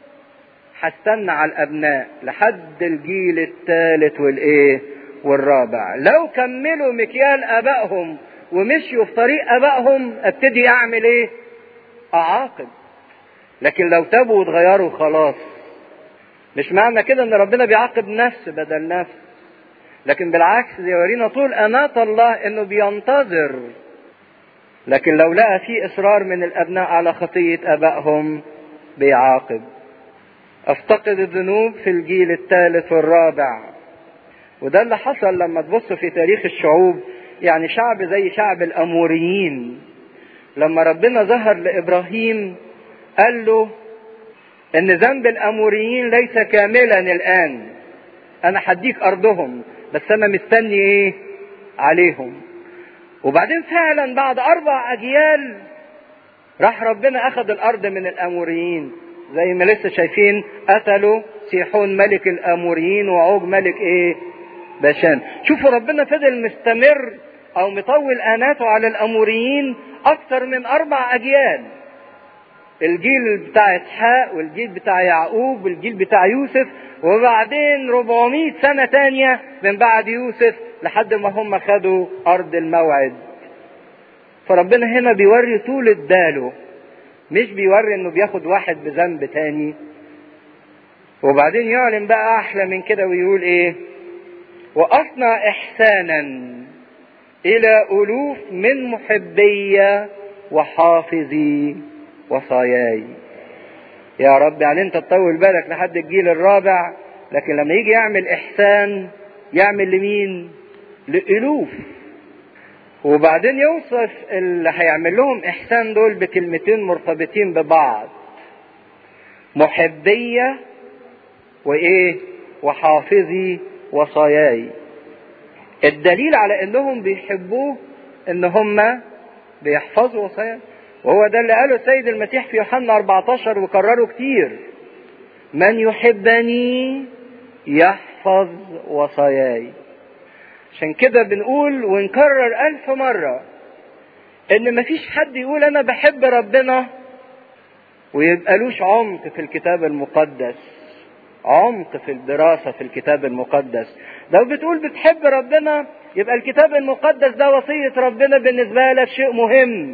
هستنى على الابناء لحد الجيل الثالث والايه والرابع لو كملوا مكيال ابائهم ومشيوا في طريق ابائهم ابتدي اعمل ايه اعاقب لكن لو تابوا واتغيروا خلاص مش معنى كده ان ربنا بيعاقب نفس بدل نفس لكن بالعكس يورينا طول اناة الله انه بينتظر لكن لو لقى في اصرار من الابناء على خطية ابائهم بيعاقب افتقد الذنوب في الجيل الثالث والرابع وده اللي حصل لما تبص في تاريخ الشعوب يعني شعب زي شعب الاموريين لما ربنا ظهر لابراهيم قال له ان ذنب الاموريين ليس كاملا الان انا هديك ارضهم بس انا مستني ايه عليهم وبعدين فعلا بعد اربع اجيال راح ربنا اخذ الارض من الاموريين زي ما لسه شايفين قتلوا سيحون ملك الاموريين وعوج ملك ايه باشان شوفوا ربنا فضل مستمر او مطول اناته على الاموريين اكثر من اربع اجيال الجيل بتاع اسحاق والجيل بتاع يعقوب والجيل بتاع يوسف وبعدين 400 سنة تانية من بعد يوسف لحد ما هم خدوا أرض الموعد فربنا هنا بيوري طولة باله مش بيوري انه بياخد واحد بذنب تاني وبعدين يعلن بقى احلى من كده ويقول ايه واصنع احسانا الى الوف من محبي وحافظي وصاياي يا رب يعني انت تطول بالك لحد الجيل الرابع لكن لما يجي يعمل احسان يعمل لمين لالوف وبعدين يوصف اللي هيعمل لهم احسان دول بكلمتين مرتبطين ببعض محبية وايه وحافظي وصاياي الدليل على انهم بيحبوه ان هم بيحفظوا وصاياه وهو ده اللي قاله السيد المسيح في يوحنا 14 وكرره كتير من يحبني يحفظ وصاياي عشان كده بنقول ونكرر ألف مرة إن مفيش حد يقول أنا بحب ربنا ويبقى لوش عمق في الكتاب المقدس عمق في الدراسة في الكتاب المقدس لو بتقول بتحب ربنا يبقى الكتاب المقدس ده وصية ربنا بالنسبة لك شيء مهم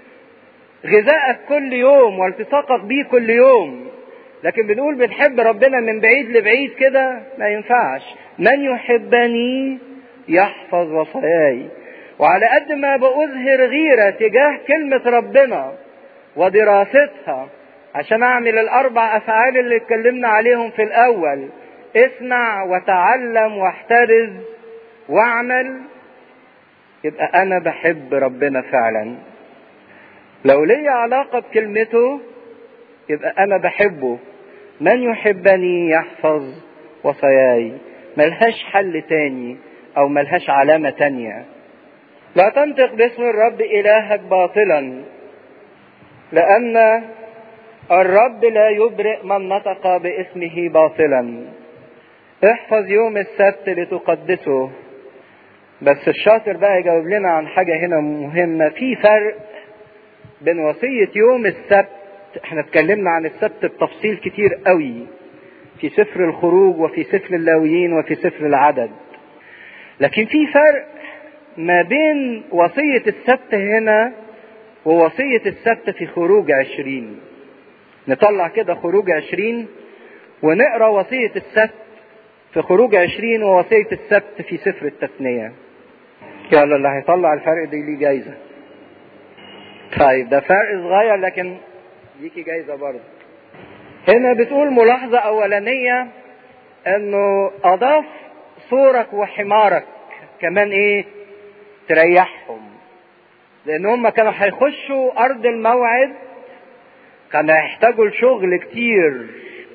غذائك كل يوم والتصاقك بيه كل يوم لكن بنقول بنحب ربنا من بعيد لبعيد كده ما ينفعش من يحبني يحفظ وصاياي وعلى قد ما بأظهر غيرة تجاه كلمة ربنا ودراستها عشان أعمل الأربع أفعال اللي اتكلمنا عليهم في الأول اسمع وتعلم واحترز واعمل يبقى أنا بحب ربنا فعلا لو لي علاقة بكلمته يبقى أنا بحبه من يحبني يحفظ وصاياي ملهاش حل تاني أو ملهاش علامة تانية لا تنطق باسم الرب إلهك باطلا لأن الرب لا يبرئ من نطق باسمه باطلا احفظ يوم السبت لتقدسه بس الشاطر بقى يجاوب لنا عن حاجة هنا مهمة في فرق بين وصية يوم السبت احنا اتكلمنا عن السبت بتفصيل كتير قوي في سفر الخروج وفي سفر اللاويين وفي سفر العدد لكن في فرق ما بين وصية السبت هنا ووصية السبت في خروج عشرين نطلع كده خروج عشرين ونقرا وصية السبت في خروج عشرين ووصية السبت في سفر التثنية يلا اللي هيطلع الفرق دي ليه جايزة طيب ده فرق صغير لكن ليكي جايزة برضه هنا بتقول ملاحظة أولانية إنه أضاف صورك وحمارك كمان إيه تريحهم لأن هم كانوا هيخشوا أرض الموعد كانوا هيحتاجوا لشغل كتير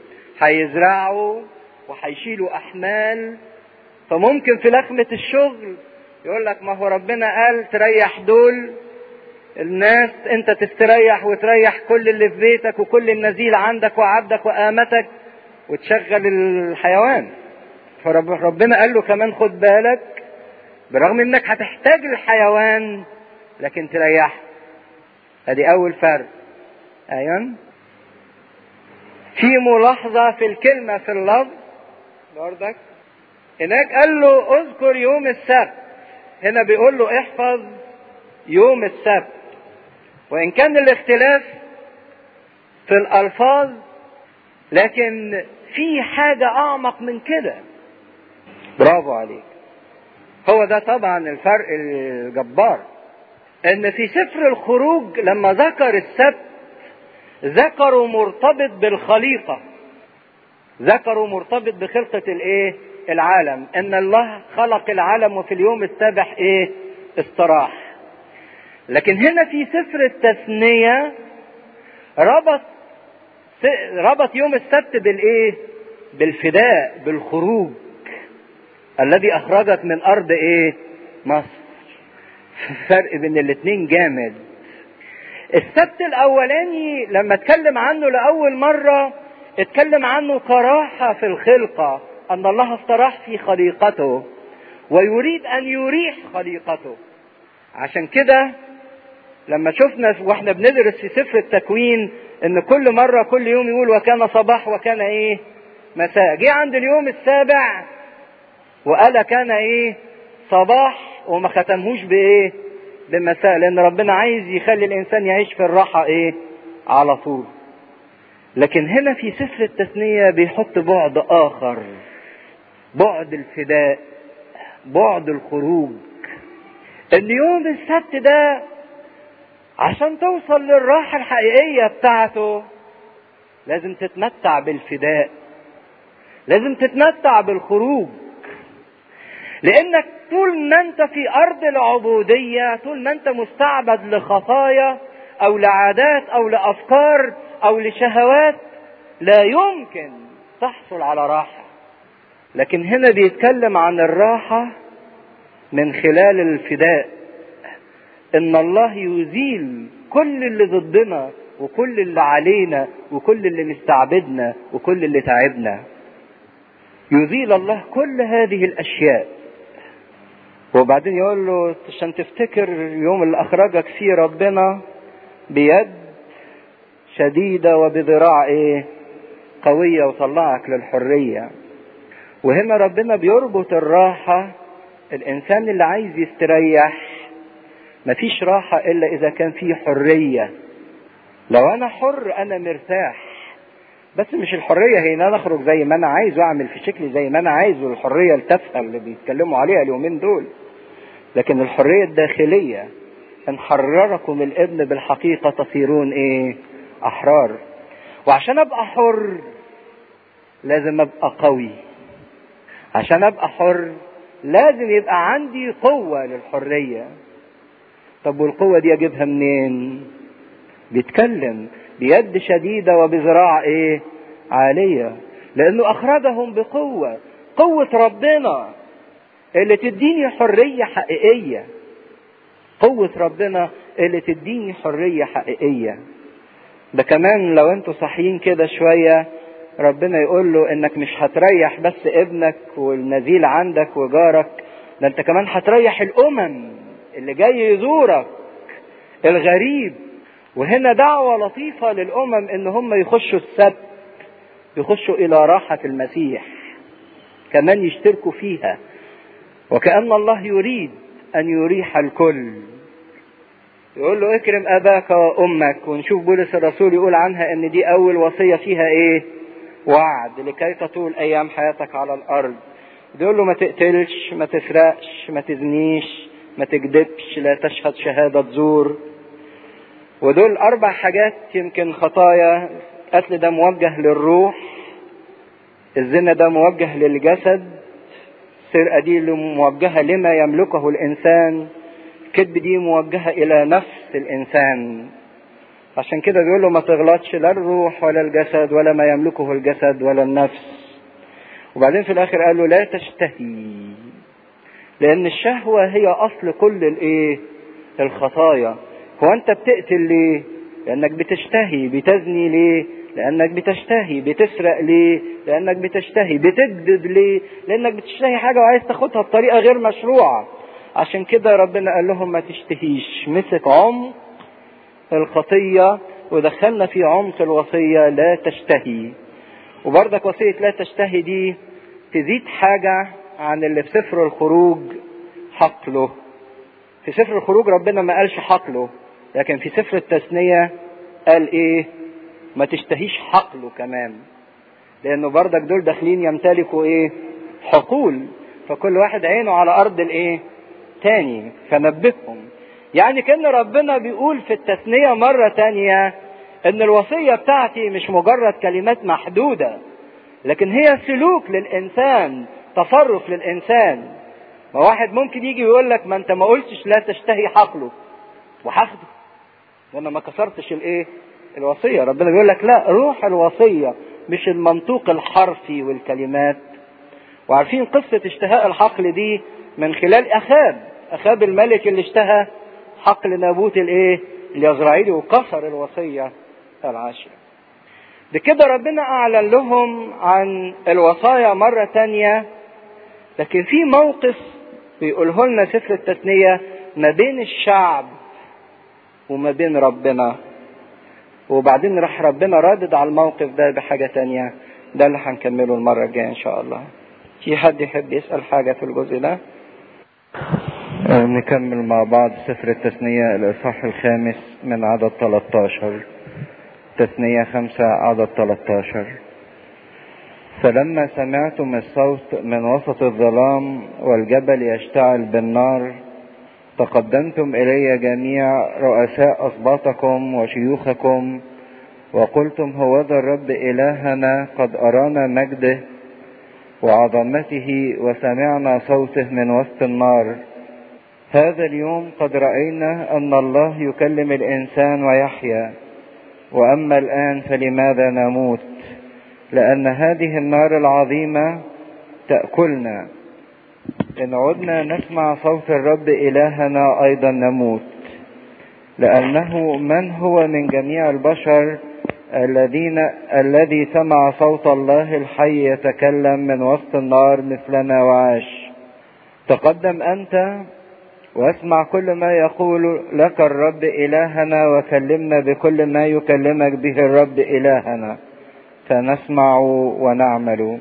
هيزرعوا وهيشيلوا أحمال فممكن في لخمة الشغل يقول لك ما هو ربنا قال تريح دول الناس انت تستريح وتريح كل اللي في بيتك وكل النزيل عندك وعبدك وآمتك وتشغل الحيوان فربنا قال له كمان خد بالك برغم انك هتحتاج الحيوان لكن تريحه ادي اول فرق ايوه في ملاحظة في الكلمة في اللفظ برضك هناك قال له اذكر يوم السبت هنا بيقول له احفظ يوم السبت وان كان الاختلاف في الالفاظ لكن في حاجة اعمق من كده برافو عليك هو ده طبعا الفرق الجبار ان في سفر الخروج لما ذكر السبت ذكروا مرتبط بالخليقة ذكروا مرتبط بخلقة الايه العالم ان الله خلق العالم وفي اليوم السابع ايه استراح لكن هنا في سفر التثنية ربط ربط يوم السبت بالايه بالفداء بالخروج الذي اخرجك من ارض ايه مصر فرق بين الاتنين جامد السبت الاولاني لما اتكلم عنه لاول مرة اتكلم عنه كراحة في الخلقة ان الله استراح في خليقته ويريد ان يريح خليقته عشان كده لما شفنا واحنا بندرس في سفر التكوين ان كل مرة كل يوم يقول وكان صباح وكان ايه مساء جه عند اليوم السابع وقال كان ايه صباح وما ختمهوش بايه بمساء لان ربنا عايز يخلي الانسان يعيش في الراحة ايه على طول لكن هنا في سفر التثنية بيحط بعد اخر بعد الفداء بعد الخروج ان يوم السبت ده عشان توصل للراحة الحقيقية بتاعته لازم تتمتع بالفداء لازم تتمتع بالخروج لانك طول ما انت في ارض العبودية طول ما انت مستعبد لخطايا او لعادات او لافكار او لشهوات لا يمكن تحصل على راحة لكن هنا بيتكلم عن الراحة من خلال الفداء ان الله يزيل كل اللي ضدنا وكل اللي علينا وكل اللي مستعبدنا وكل اللي تعبنا يزيل الله كل هذه الاشياء وبعدين يقول له عشان تفتكر اليوم اللي اخرجك فيه ربنا بيد شديدة وبذراع ايه قوية وطلعك للحرية وهنا ربنا بيربط الراحة الانسان اللي عايز يستريح مفيش راحة الا اذا كان فيه حرية لو انا حر انا مرتاح بس مش الحرية هي ان انا اخرج زي ما انا عايز واعمل في شكلي زي ما انا عايز والحرية التافهة اللي بيتكلموا عليها اليومين دول لكن الحرية الداخلية ان حرركم الابن بالحقيقة تصيرون ايه احرار وعشان ابقى حر لازم ابقى قوي عشان ابقى حر لازم يبقى عندي قوة للحرية طب والقوة دي اجيبها منين بيتكلم بيد شديدة وبذراع ايه عالية لانه اخرجهم بقوة قوة ربنا اللي تديني حرية حقيقية قوة ربنا اللي تديني حرية حقيقية ده كمان لو انتوا صاحيين كده شوية ربنا يقول له انك مش هتريح بس ابنك والنزيل عندك وجارك ده انت كمان هتريح الامم اللي جاي يزورك الغريب وهنا دعوة لطيفة للأمم إن هم يخشوا السبت يخشوا إلى راحة المسيح كمان يشتركوا فيها وكأن الله يريد أن يريح الكل يقول له اكرم أباك وأمك ونشوف بولس الرسول يقول عنها إن دي أول وصية فيها إيه وعد لكي تطول أيام حياتك على الأرض يقول له ما تقتلش ما تسرقش ما تزنيش ما تكذبش لا تشهد شهادة زور ودول أربع حاجات يمكن خطايا القتل ده موجه للروح الزنا ده موجه للجسد السرقة دي موجهة لما يملكه الإنسان الكذب دي موجهة إلى نفس الإنسان عشان كده بيقول له ما تغلطش لا الروح ولا الجسد ولا ما يملكه الجسد ولا النفس وبعدين في الآخر قال له لا تشتهي لأن الشهوة هي أصل كل الإيه الخطايا هو انت بتقتل ليه لانك بتشتهي بتزني ليه لانك بتشتهي بتسرق ليه لانك بتشتهي بتكذب ليه لانك بتشتهي حاجه وعايز تاخدها بطريقه غير مشروعه عشان كده ربنا قال لهم ما تشتهيش مسك عمق الخطيه ودخلنا في عمق الوصيه لا تشتهي وبرضك وصيه لا تشتهي دي تزيد حاجه عن اللي في سفر الخروج حقله في سفر الخروج ربنا ما قالش حقله لكن في سفر التثنية قال ايه ما تشتهيش حقله كمان لانه بردك دول داخلين يمتلكوا ايه حقول فكل واحد عينه على ارض الايه تاني فنبههم يعني كان ربنا بيقول في التثنية مرة تانية ان الوصية بتاعتي مش مجرد كلمات محدودة لكن هي سلوك للانسان تصرف للانسان ما واحد ممكن يجي يقول لك ما انت ما قلتش لا تشتهي حقله وهاخده وانا ما كسرتش الايه الوصية ربنا بيقول لك لا روح الوصية مش المنطوق الحرفي والكلمات وعارفين قصة اشتهاء الحقل دي من خلال اخاب اخاب الملك اللي اشتهى حقل نابوت الايه اليزرعيلي وكسر الوصية العاشرة بكده ربنا اعلن لهم عن الوصايا مرة تانية لكن في موقف بيقوله لنا سفر التثنية ما بين الشعب وما بين ربنا وبعدين راح ربنا رادد على الموقف ده بحاجة تانية ده اللي هنكمله المرة الجاية إن شاء الله في حد يحب يسأل حاجة في الجزء ده نكمل مع بعض سفر التثنية الإصحاح الخامس من عدد 13 تثنية خمسة عدد 13 فلما سمعتم الصوت من وسط الظلام والجبل يشتعل بالنار تقدمتم إلي جميع رؤساء أسباطكم وشيوخكم وقلتم هو ذا الرب إلهنا قد أرانا مجده وعظمته وسمعنا صوته من وسط النار هذا اليوم قد رأينا أن الله يكلم الإنسان ويحيا وأما الآن فلماذا نموت لأن هذه النار العظيمة تأكلنا إن عدنا نسمع صوت الرب إلهنا أيضا نموت لأنه من هو من جميع البشر الذين الذي سمع صوت الله الحي يتكلم من وسط النار مثلنا وعاش تقدم أنت واسمع كل ما يقول لك الرب إلهنا وكلمنا بكل ما يكلمك به الرب إلهنا فنسمع ونعمل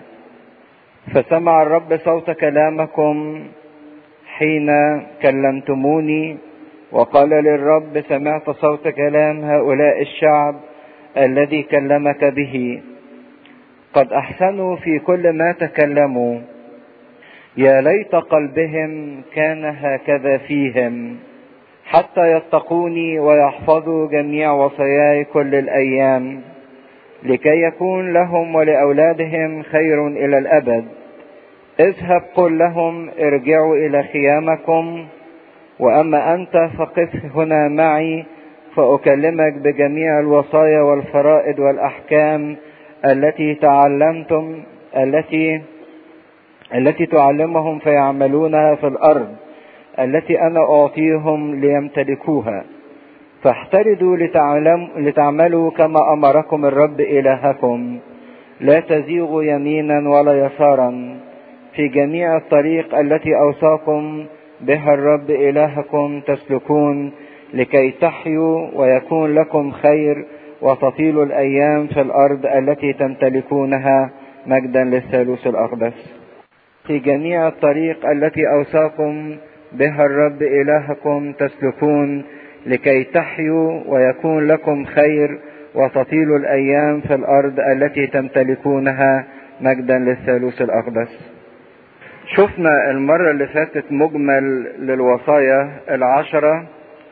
فسمع الرب صوت كلامكم حين كلمتموني وقال للرب سمعت صوت كلام هؤلاء الشعب الذي كلمك به قد احسنوا في كل ما تكلموا يا ليت قلبهم كان هكذا فيهم حتى يتقوني ويحفظوا جميع وصاياي كل الايام لكي يكون لهم ولاولادهم خير الى الابد اذهب قل لهم ارجعوا الى خيامكم واما انت فقف هنا معي فاكلمك بجميع الوصايا والفرائض والاحكام التي تعلمتم التي التي تعلمهم فيعملونها في الارض التي انا اعطيهم ليمتلكوها فاحتردوا لتعلم لتعملوا كما امركم الرب الهكم لا تزيغوا يمينا ولا يسارا في جميع الطريق التي اوصاكم بها الرب الهكم تسلكون لكي تحيوا ويكون لكم خير وتطيل الايام في الارض التي تمتلكونها مجدا للثالوث الاقدس في جميع الطريق التي اوصاكم بها الرب الهكم تسلكون لكي تحيوا ويكون لكم خير وتطيل الايام في الارض التي تمتلكونها مجدا للثالوث الاقدس شفنا المرة اللي فاتت مجمل للوصايا العشرة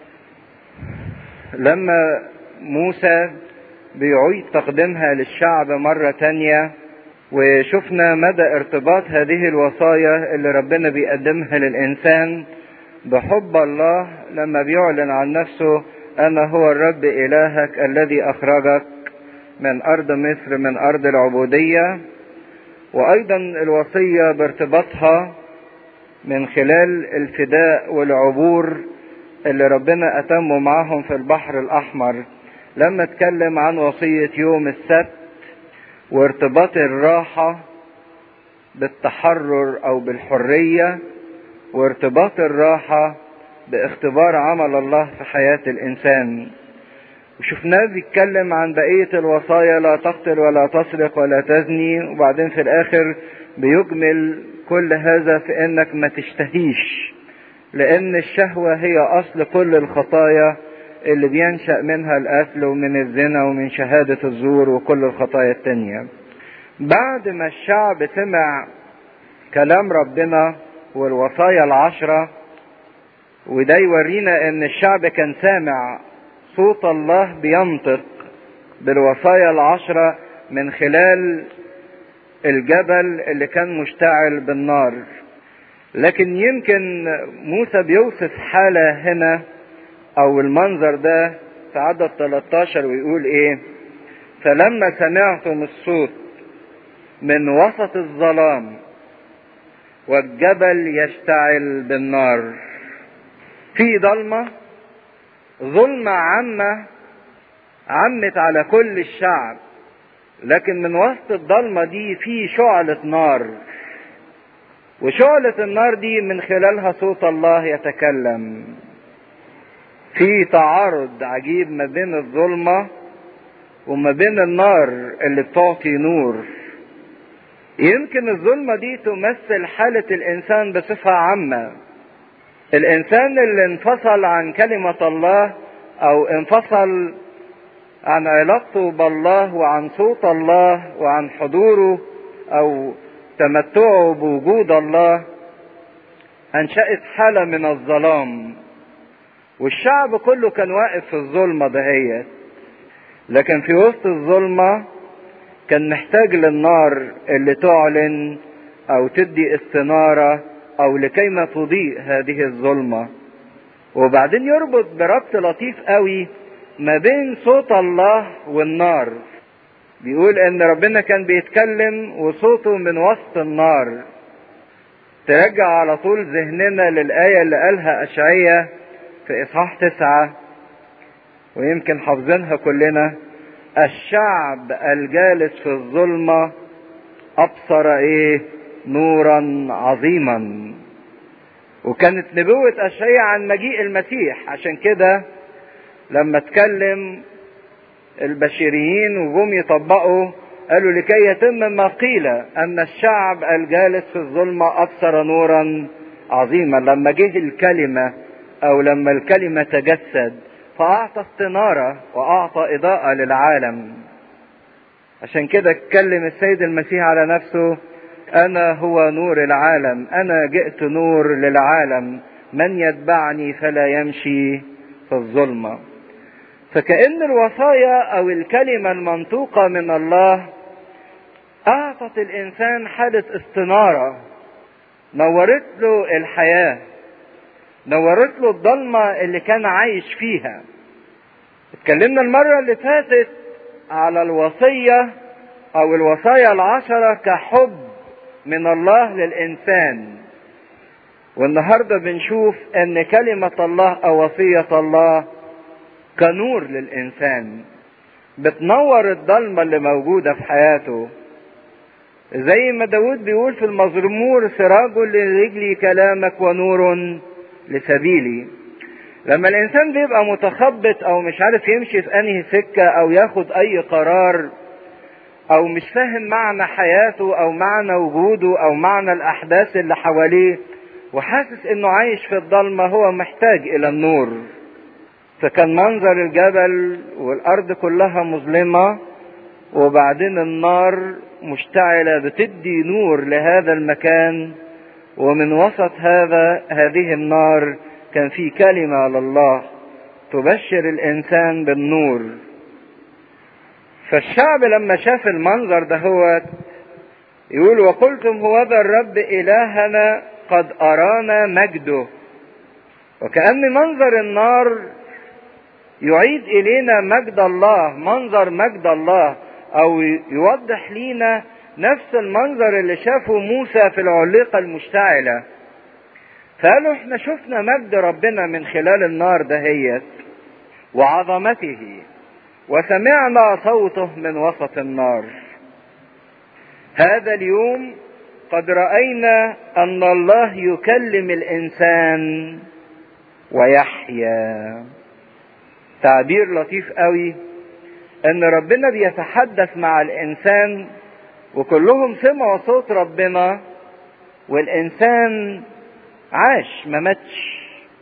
لما موسى بيعيد تقديمها للشعب مرة تانية وشفنا مدى ارتباط هذه الوصايا اللي ربنا بيقدمها للإنسان بحب الله لما بيعلن عن نفسه أنا هو الرب إلهك الذي أخرجك من أرض مصر من أرض العبودية وأيضا الوصية بارتباطها من خلال الفداء والعبور اللي ربنا أتمه معهم في البحر الأحمر لما اتكلم عن وصية يوم السبت وارتباط الراحة بالتحرر أو بالحرية وارتباط الراحة باختبار عمل الله في حياة الإنسان وشفناه بيتكلم عن بقية الوصايا لا تقتل ولا تسرق ولا تزني وبعدين في الآخر بيجمل كل هذا في إنك ما تشتهيش لأن الشهوة هي أصل كل الخطايا اللي بينشأ منها القتل ومن الزنا ومن شهادة الزور وكل الخطايا التانية بعد ما الشعب سمع كلام ربنا والوصايا العشرة وده يورينا ان الشعب كان سامع صوت الله بينطق بالوصايا العشرة من خلال الجبل اللي كان مشتعل بالنار لكن يمكن موسى بيوصف حالة هنا او المنظر ده في عدد 13 ويقول ايه فلما سمعتم الصوت من وسط الظلام والجبل يشتعل بالنار في ضلمة ظلمة عامة عمت على كل الشعب لكن من وسط الضلمة دي في شعلة نار وشعلة النار دي من خلالها صوت الله يتكلم في تعارض عجيب ما بين الظلمة وما بين النار اللي بتعطي نور يمكن الظلمة دي تمثل حالة الإنسان بصفة عامة الإنسان اللي انفصل عن كلمة الله أو انفصل عن علاقته بالله وعن صوت الله وعن حضوره أو تمتعه بوجود الله أنشأت حالة من الظلام والشعب كله كان واقف في الظلمة دهيت لكن في وسط الظلمة كان محتاج للنار اللي تعلن أو تدي استنارة أو لكيما تضيء هذه الظلمة وبعدين يربط بربط لطيف قوي ما بين صوت الله والنار بيقول ان ربنا كان بيتكلم وصوته من وسط النار ترجع على طول ذهننا للآية اللي قالها أشعية في إصحاح تسعة ويمكن حافظينها كلنا الشعب الجالس في الظلمة أبصر إيه نورا عظيما وكانت نبوة أشعية عن مجيء المسيح عشان كده لما اتكلم البشريين وجم يطبقوا قالوا لكي يتم ما قيل ان الشعب الجالس في الظلمة ابصر نورا عظيما لما جه الكلمة او لما الكلمة تجسد فاعطى استنارة واعطى اضاءة للعالم عشان كده اتكلم السيد المسيح على نفسه انا هو نور العالم انا جئت نور للعالم من يتبعني فلا يمشي في الظلمه فكأن الوصايا أو الكلمة المنطوقة من الله أعطت الإنسان حالة استنارة نورت له الحياة نورت له الضلمة اللي كان عايش فيها اتكلمنا المرة اللي فاتت على الوصية أو الوصايا العشرة كحب من الله للإنسان والنهاردة بنشوف أن كلمة الله أو وصية الله كنور للإنسان بتنور الضلمة اللي موجودة في حياته زي ما داود بيقول في المزمور سراج لرجلي كلامك ونور لسبيلي لما الإنسان بيبقى متخبط أو مش عارف يمشي في أنهي سكة أو ياخد أي قرار أو مش فاهم معنى حياته أو معنى وجوده أو معنى الأحداث اللي حواليه وحاسس إنه عايش في الضلمة هو محتاج إلى النور فكان منظر الجبل والارض كلها مظلمه وبعدين النار مشتعله بتدي نور لهذا المكان ومن وسط هذا هذه النار كان في كلمه لله تبشر الانسان بالنور فالشعب لما شاف المنظر ده هو يقول وقلتم هو ذا الرب الهنا قد ارانا مجده وكأن منظر النار يعيد الينا مجد الله منظر مجد الله او يوضح لينا نفس المنظر اللي شافه موسى في العليقة المشتعلة فقالوا احنا شفنا مجد ربنا من خلال النار دهيت وعظمته وسمعنا صوته من وسط النار هذا اليوم قد رأينا أن الله يكلم الإنسان ويحيا تعبير لطيف قوي ان ربنا بيتحدث مع الانسان وكلهم سمعوا صوت ربنا والانسان عاش ما ماتش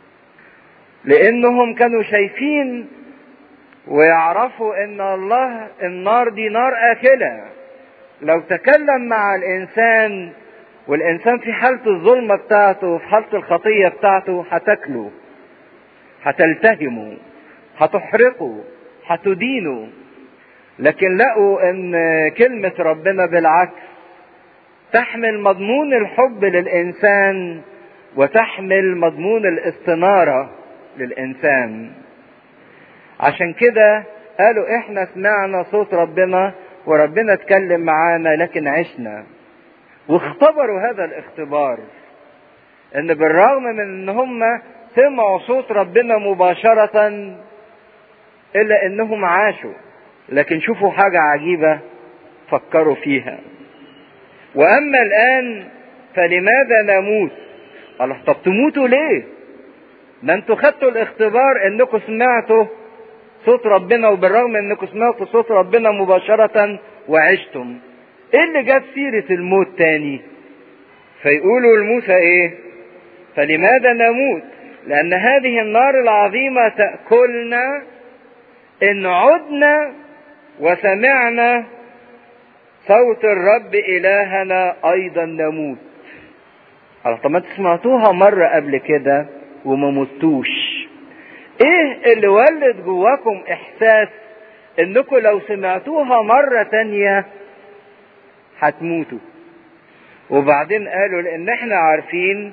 لانهم كانوا شايفين ويعرفوا ان الله النار دي نار اكله لو تكلم مع الانسان والانسان في حاله الظلمه بتاعته وفي حاله الخطيه بتاعته هتاكله هتلتهمه هتحرقه هتدينه لكن لقوا ان كلمة ربنا بالعكس تحمل مضمون الحب للإنسان وتحمل مضمون الاستنارة للإنسان عشان كده قالوا احنا سمعنا صوت ربنا وربنا اتكلم معانا لكن عشنا واختبروا هذا الاختبار ان بالرغم من ان هم سمعوا صوت ربنا مباشرة الا انهم عاشوا لكن شوفوا حاجة عجيبة فكروا فيها واما الان فلماذا نموت الله طب تموتوا ليه ده انتوا خدتوا الاختبار انكم سمعتوا صوت ربنا وبالرغم انكم سمعتوا صوت ربنا مباشرة وعشتم ايه اللي جاب سيرة الموت تاني فيقولوا لموسى ايه فلماذا نموت لان هذه النار العظيمة تأكلنا ان عدنا وسمعنا صوت الرب الهنا ايضا نموت طب ما سمعتوها مرة قبل كده وما متوش ايه اللي ولد جواكم احساس انكم لو سمعتوها مرة تانية هتموتوا وبعدين قالوا لان احنا عارفين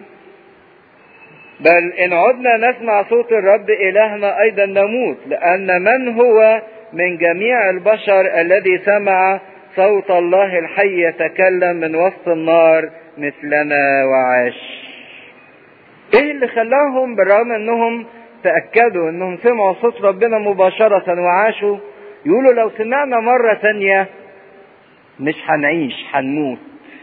بل ان عدنا نسمع صوت الرب الهنا ايضا نموت لان من هو من جميع البشر الذي سمع صوت الله الحي يتكلم من وسط النار مثلنا وعاش ايه اللي خلاهم بالرغم انهم تأكدوا انهم سمعوا صوت ربنا مباشرة وعاشوا يقولوا لو سمعنا مرة تانية مش هنعيش هنموت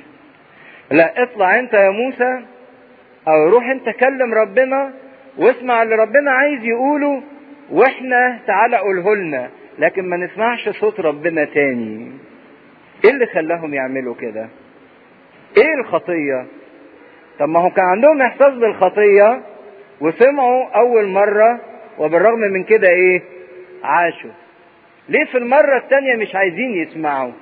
لا اطلع انت يا موسى او روح انت كلم ربنا واسمع اللي ربنا عايز يقوله واحنا تعالى قوله لنا لكن ما نسمعش صوت ربنا تاني ايه اللي خلاهم يعملوا كده ايه الخطية طب ما هو كان عندهم احساس بالخطية وسمعوا اول مرة وبالرغم من كده ايه عاشوا ليه في المرة التانية مش عايزين يسمعوا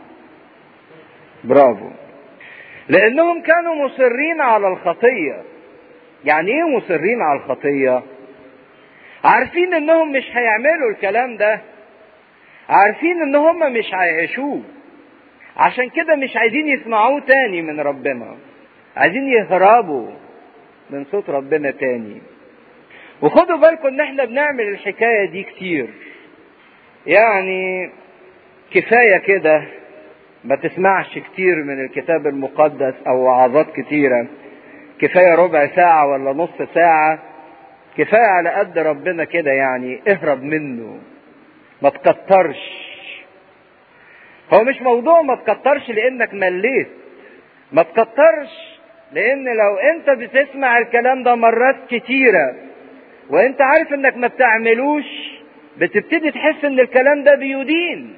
برافو لانهم كانوا مصرين على الخطية يعني ايه مصرين على الخطية عارفين انهم مش هيعملوا الكلام ده عارفين ان هم مش هيعيشوه عشان كده مش عايزين يسمعوه تاني من ربنا عايزين يهربوا من صوت ربنا تاني وخدوا بالكم ان احنا بنعمل الحكاية دي كتير يعني كفاية كده ما تسمعش كتير من الكتاب المقدس او وعظات كتيرة كفاية ربع ساعة ولا نص ساعة كفاية على قد ربنا كده يعني اهرب منه ما تكترش هو مش موضوع ما تكترش لانك مليت ما تكترش لان لو انت بتسمع الكلام ده مرات كتيرة وانت عارف انك ما بتعملوش بتبتدي تحس ان الكلام ده بيدين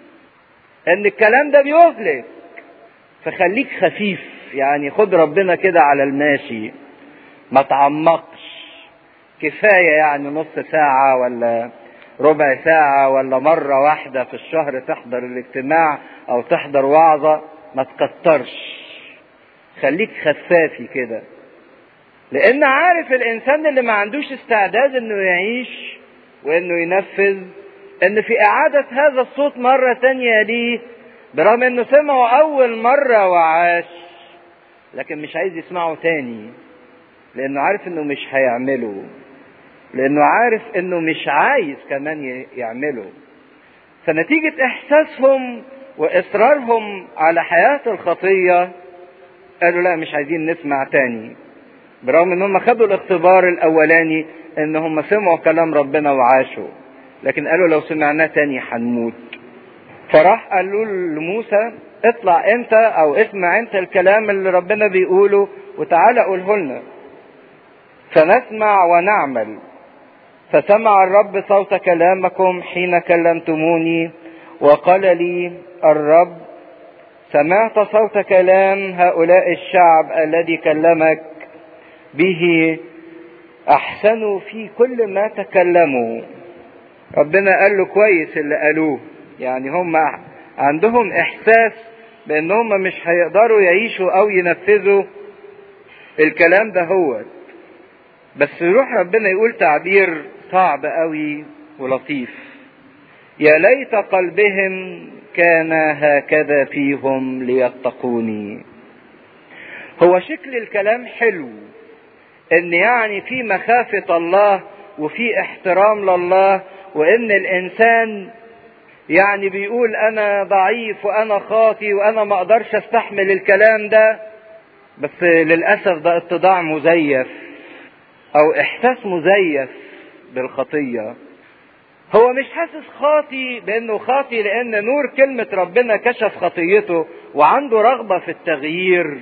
ان الكلام ده بيهلك فخليك خفيف يعني خد ربنا كده على الماشي ما تعمقش كفاية يعني نص ساعة ولا ربع ساعة ولا مرة واحدة في الشهر تحضر الاجتماع او تحضر وعظة ما تكترش خليك خفافي كده لان عارف الانسان اللي ما عندوش استعداد انه يعيش وانه ينفذ ان في اعادة هذا الصوت مرة تانية ليه برغم انه سمعه اول مرة وعاش لكن مش عايز يسمعه تاني لانه عارف انه مش هيعمله لانه عارف انه مش عايز كمان يعمله فنتيجة احساسهم واصرارهم على حياة الخطية قالوا لا مش عايزين نسمع تاني برغم ان هم خدوا الاختبار الاولاني ان هم سمعوا كلام ربنا وعاشوا لكن قالوا لو سمعناه تاني هنموت فراح قالوا لموسى اطلع انت او اسمع انت الكلام اللي ربنا بيقوله وتعالى قوله لنا فنسمع ونعمل فسمع الرب صوت كلامكم حين كلمتموني وقال لي الرب سمعت صوت كلام هؤلاء الشعب الذي كلمك به احسنوا في كل ما تكلموا ربنا قال له كويس اللي قالوه يعني هم عندهم احساس بان هم مش هيقدروا يعيشوا او ينفذوا الكلام ده هو بس يروح ربنا يقول تعبير صعب قوي ولطيف يا ليت قلبهم كان هكذا فيهم ليتقوني هو شكل الكلام حلو ان يعني في مخافة الله وفي احترام لله وان الانسان يعني بيقول انا ضعيف وانا خاطي وانا ما اقدرش استحمل الكلام ده بس للاسف ده اتضاع مزيف او احساس مزيف بالخطيه هو مش حاسس خاطي بانه خاطي لان نور كلمه ربنا كشف خطيته وعنده رغبه في التغيير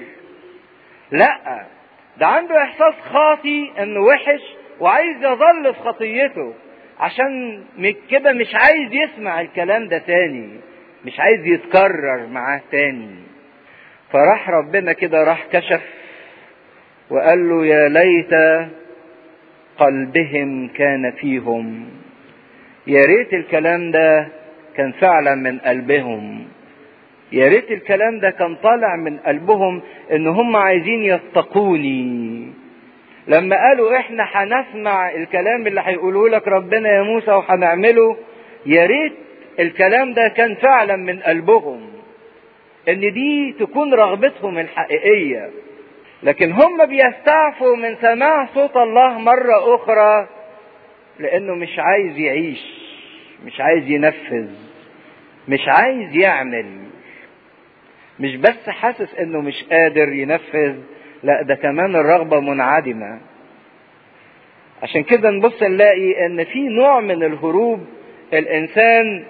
لا ده عنده احساس خاطي انه وحش وعايز يظل في خطيته عشان كده مش عايز يسمع الكلام ده تاني مش عايز يتكرر معاه تاني فراح ربنا كده راح كشف وقال له يا ليت قلبهم كان فيهم يا ريت الكلام ده كان فعلا من قلبهم يا ريت الكلام ده كان طالع من قلبهم ان هم عايزين يتقوني لما قالوا احنا هنسمع الكلام اللي هيقوله لك ربنا يا موسى وهنعمله يا ريت الكلام ده كان فعلا من قلبهم ان دي تكون رغبتهم الحقيقيه لكن هم بيستعفوا من سماع صوت الله مره اخرى لانه مش عايز يعيش مش عايز ينفذ مش عايز يعمل مش بس حاسس انه مش قادر ينفذ لا ده كمان الرغبة منعدمة عشان كده نبص نلاقي ان في نوع من الهروب الانسان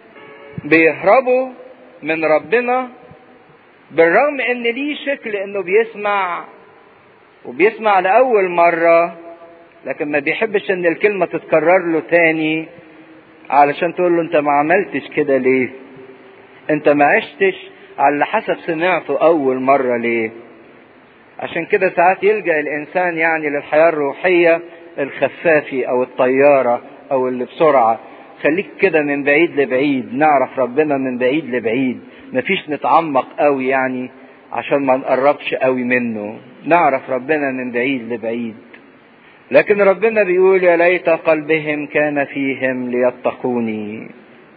بيهربوا من ربنا بالرغم ان ليه شكل انه بيسمع وبيسمع لأول مرة لكن ما بيحبش ان الكلمة تتكرر له تاني علشان تقول له انت ما عملتش كده ليه انت ما عشتش على اللي حسب سمعته اول مرة ليه عشان كده ساعات يلجأ الانسان يعني للحياة الروحية الخفافي او الطيارة او اللي بسرعة خليك كده من بعيد لبعيد نعرف ربنا من بعيد لبعيد مفيش نتعمق قوي يعني عشان ما نقربش قوي منه نعرف ربنا من بعيد لبعيد لكن ربنا بيقول يا ليت قلبهم كان فيهم ليتقوني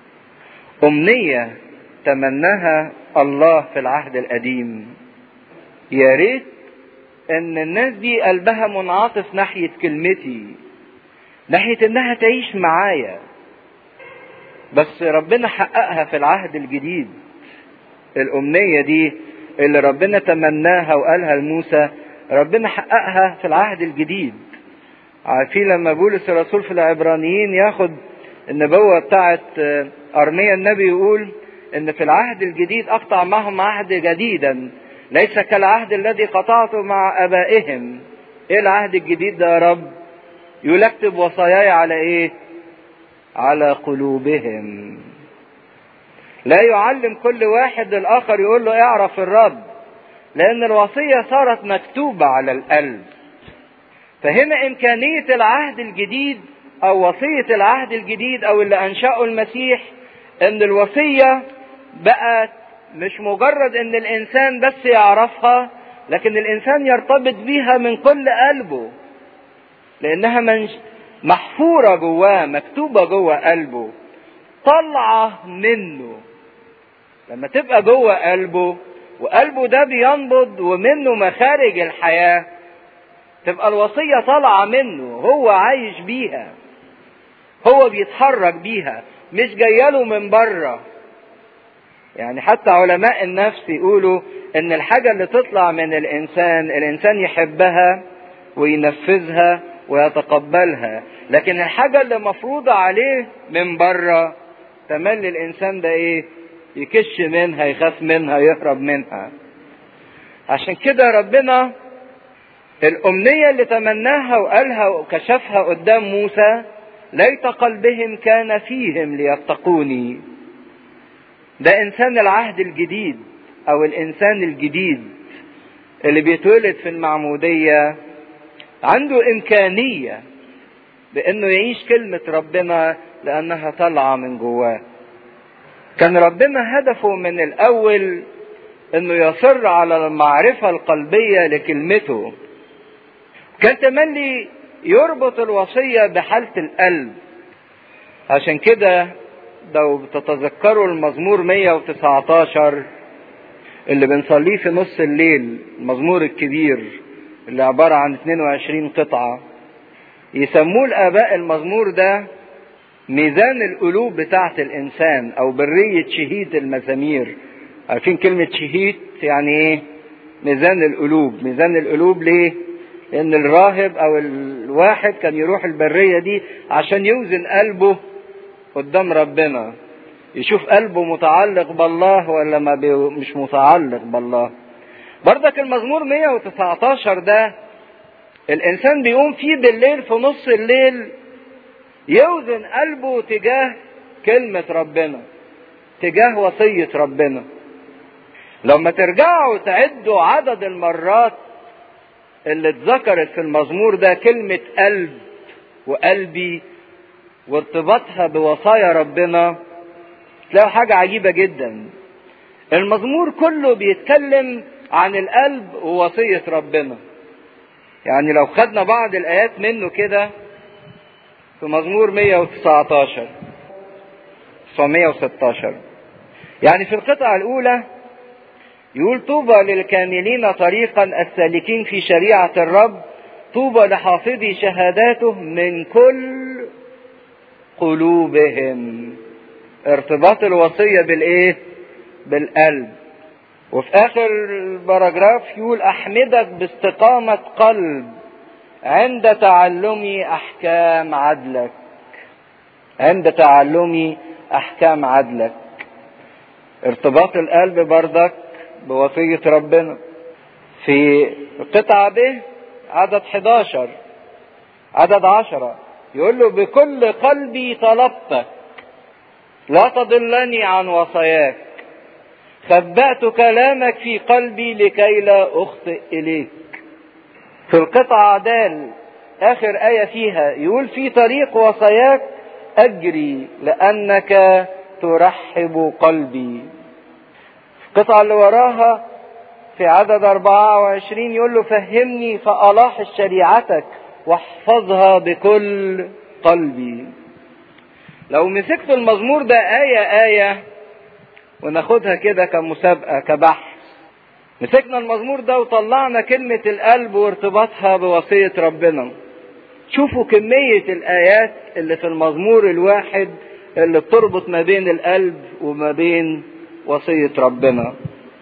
أمنية تمناها الله في العهد القديم يا ريت ان الناس دي قلبها منعطف ناحية كلمتي ناحية انها تعيش معايا بس ربنا حققها في العهد الجديد الأمنية دي اللي ربنا تمناها وقالها لموسى ربنا حققها في العهد الجديد عارفين لما بولس الرسول في العبرانيين ياخد النبوة بتاعت أرميا النبي يقول إن في العهد الجديد أقطع معهم عهد جديدا ليس كالعهد الذي قطعته مع آبائهم إيه العهد الجديد ده يا رب؟ يقول اكتب وصاياي على إيه؟ على قلوبهم لا يعلم كل واحد للآخر يقول له اعرف الرب لأن الوصية صارت مكتوبة على القلب فهنا إمكانية العهد الجديد أو وصية العهد الجديد أو اللي أنشأه المسيح إن الوصية بقت مش مجرد إن الإنسان بس يعرفها لكن الإنسان يرتبط بيها من كل قلبه لأنها منش محفورة جواه مكتوبة جوه قلبه طالعة منه لما تبقى جوه قلبه وقلبه ده بينبض ومنه مخارج الحياة تبقى الوصية طالعة منه هو عايش بيها هو بيتحرك بيها مش جايله من بره يعني حتى علماء النفس يقولوا ان الحاجة اللي تطلع من الانسان الانسان يحبها وينفذها ويتقبلها لكن الحاجة اللي مفروضة عليه من بره تملي الانسان ده ايه يكش منها يخاف منها يهرب منها عشان كده ربنا الأمنية اللي تمناها وقالها وكشفها قدام موسى ليت قلبهم كان فيهم ليتقوني ده إنسان العهد الجديد أو الإنسان الجديد اللي بيتولد في المعمودية عنده إمكانية بأنه يعيش كلمة ربنا لأنها طالعة من جواه كان ربنا هدفه من الأول أنه يصر على المعرفة القلبية لكلمته كان تملي يربط الوصية بحالة القلب عشان كده لو بتتذكروا المزمور 119 اللي بنصليه في نص الليل المزمور الكبير اللي عبارة عن 22 قطعة يسموه الآباء المزمور ده ميزان القلوب بتاعت الإنسان أو برية شهيد المزامير عارفين كلمة شهيد يعني إيه؟ ميزان القلوب ميزان القلوب ليه؟ لأن الراهب أو الواحد كان يروح البرية دي عشان يوزن قلبه قدام ربنا يشوف قلبه متعلق بالله ولا ما بي مش متعلق بالله بردك المزمور 119 ده الإنسان بيقوم فيه بالليل في نص الليل يوزن قلبه تجاه كلمة ربنا تجاه وصية ربنا لما ترجعوا تعدوا عدد المرات اللي اتذكرت في المزمور ده كلمة قلب وقلبي وارتباطها بوصايا ربنا تلاقوا حاجة عجيبة جدا المزمور كله بيتكلم عن القلب ووصية ربنا يعني لو خدنا بعض الآيات منه كده في مزمور 119 916 يعني في القطعة الأولى يقول طوبى للكاملين طريقا السالكين في شريعة الرب طوبى لحافظي شهاداته من كل قلوبهم ارتباط الوصية بالايه بالقلب وفي اخر البراجراف يقول احمدك باستقامة قلب عند تعلمي احكام عدلك عند تعلمي احكام عدلك ارتباط القلب بردك بوصية ربنا في قطعة ب عدد 11 عدد عشرة يقول له بكل قلبي طلبتك لا تضلني عن وصاياك خبأت كلامك في قلبي لكي لا أخطئ إليك في القطعة دال آخر آية فيها يقول في طريق وصاياك أجري لأنك ترحب قلبي القطعة اللي وراها في عدد 24 يقول له فهمني فألاحظ شريعتك واحفظها بكل قلبي لو مسكت المزمور ده آية آية وناخدها كده كمسابقة كبحث مسكنا المزمور ده وطلعنا كلمة القلب وارتباطها بوصية ربنا شوفوا كمية الآيات اللي في المزمور الواحد اللي بتربط ما بين القلب وما بين وصية ربنا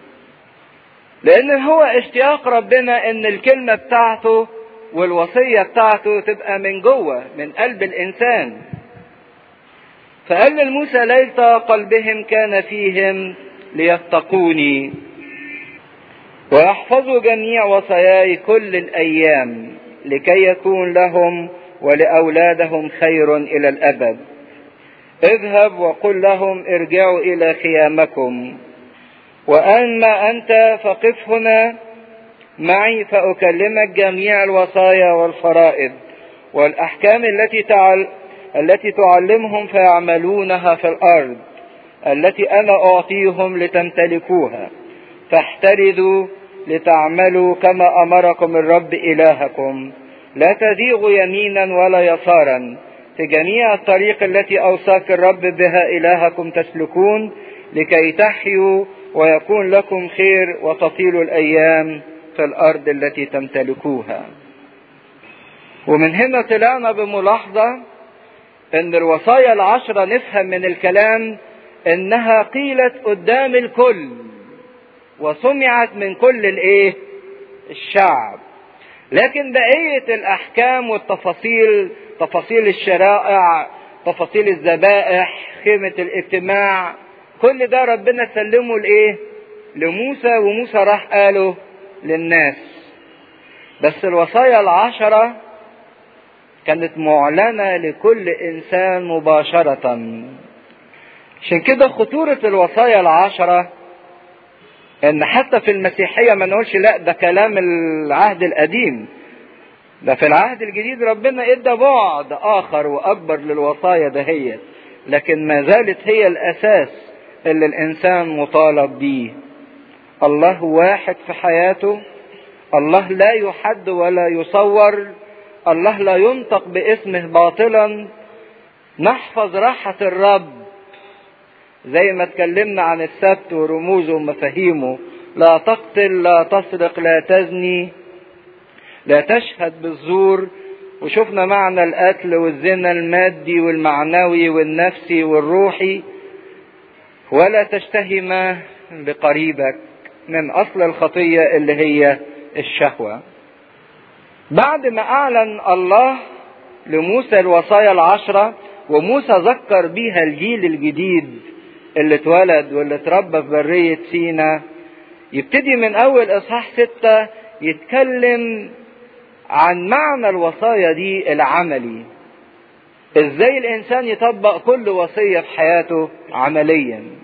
لأن هو اشتياق ربنا إن الكلمة بتاعته والوصية بتاعته تبقى من جوه من قلب الإنسان فقال لموسى ليس قلبهم كان فيهم ليتقوني ويحفظوا جميع وصاياي كل الأيام لكي يكون لهم ولأولادهم خير إلى الأبد اذهب وقل لهم ارجعوا إلى خيامكم وأما أنت فقف هنا معي فأكلمك جميع الوصايا والفرائض والأحكام التي تعل التي تعلمهم فيعملونها في الأرض التي أنا أعطيهم لتمتلكوها فاحترزوا لتعملوا كما أمركم الرب إلهكم لا تزيغوا يمينا ولا يسارا في جميع الطريق التي أوصاك الرب بها إلهكم تسلكون لكي تحيوا ويكون لكم خير وتطيل الأيام في الأرض التي تمتلكوها ومن هنا طلعنا بملاحظة ان الوصايا العشرة نفهم من الكلام انها قيلت قدام الكل وسمعت من كل الايه الشعب لكن بقية الاحكام والتفاصيل تفاصيل الشرائع تفاصيل الذبائح خيمة الاجتماع كل ده ربنا سلمه لايه لموسى وموسى راح قاله للناس بس الوصايا العشرة كانت معلنة لكل إنسان مباشرة عشان كده خطورة الوصايا العشرة إن حتى في المسيحية ما نقولش لا ده كلام العهد القديم ده في العهد الجديد ربنا ادى بعد آخر وأكبر للوصايا دهيت لكن ما زالت هي الأساس اللي الإنسان مطالب بيه الله واحد في حياته الله لا يحد ولا يصور الله لا ينطق باسمه باطلا نحفظ راحة الرب زي ما اتكلمنا عن السبت ورموزه ومفاهيمه لا تقتل لا تسرق لا تزني لا تشهد بالزور وشفنا معنى القتل والزنا المادي والمعنوي والنفسي والروحي ولا تشتهي ما لقريبك من اصل الخطيه اللي هي الشهوه بعد ما اعلن الله لموسى الوصايا العشرة وموسى ذكر بيها الجيل الجديد اللي اتولد واللي اتربى في برية سينا يبتدي من اول اصحاح ستة يتكلم عن معنى الوصايا دي العملي ازاي الانسان يطبق كل وصية في حياته عمليا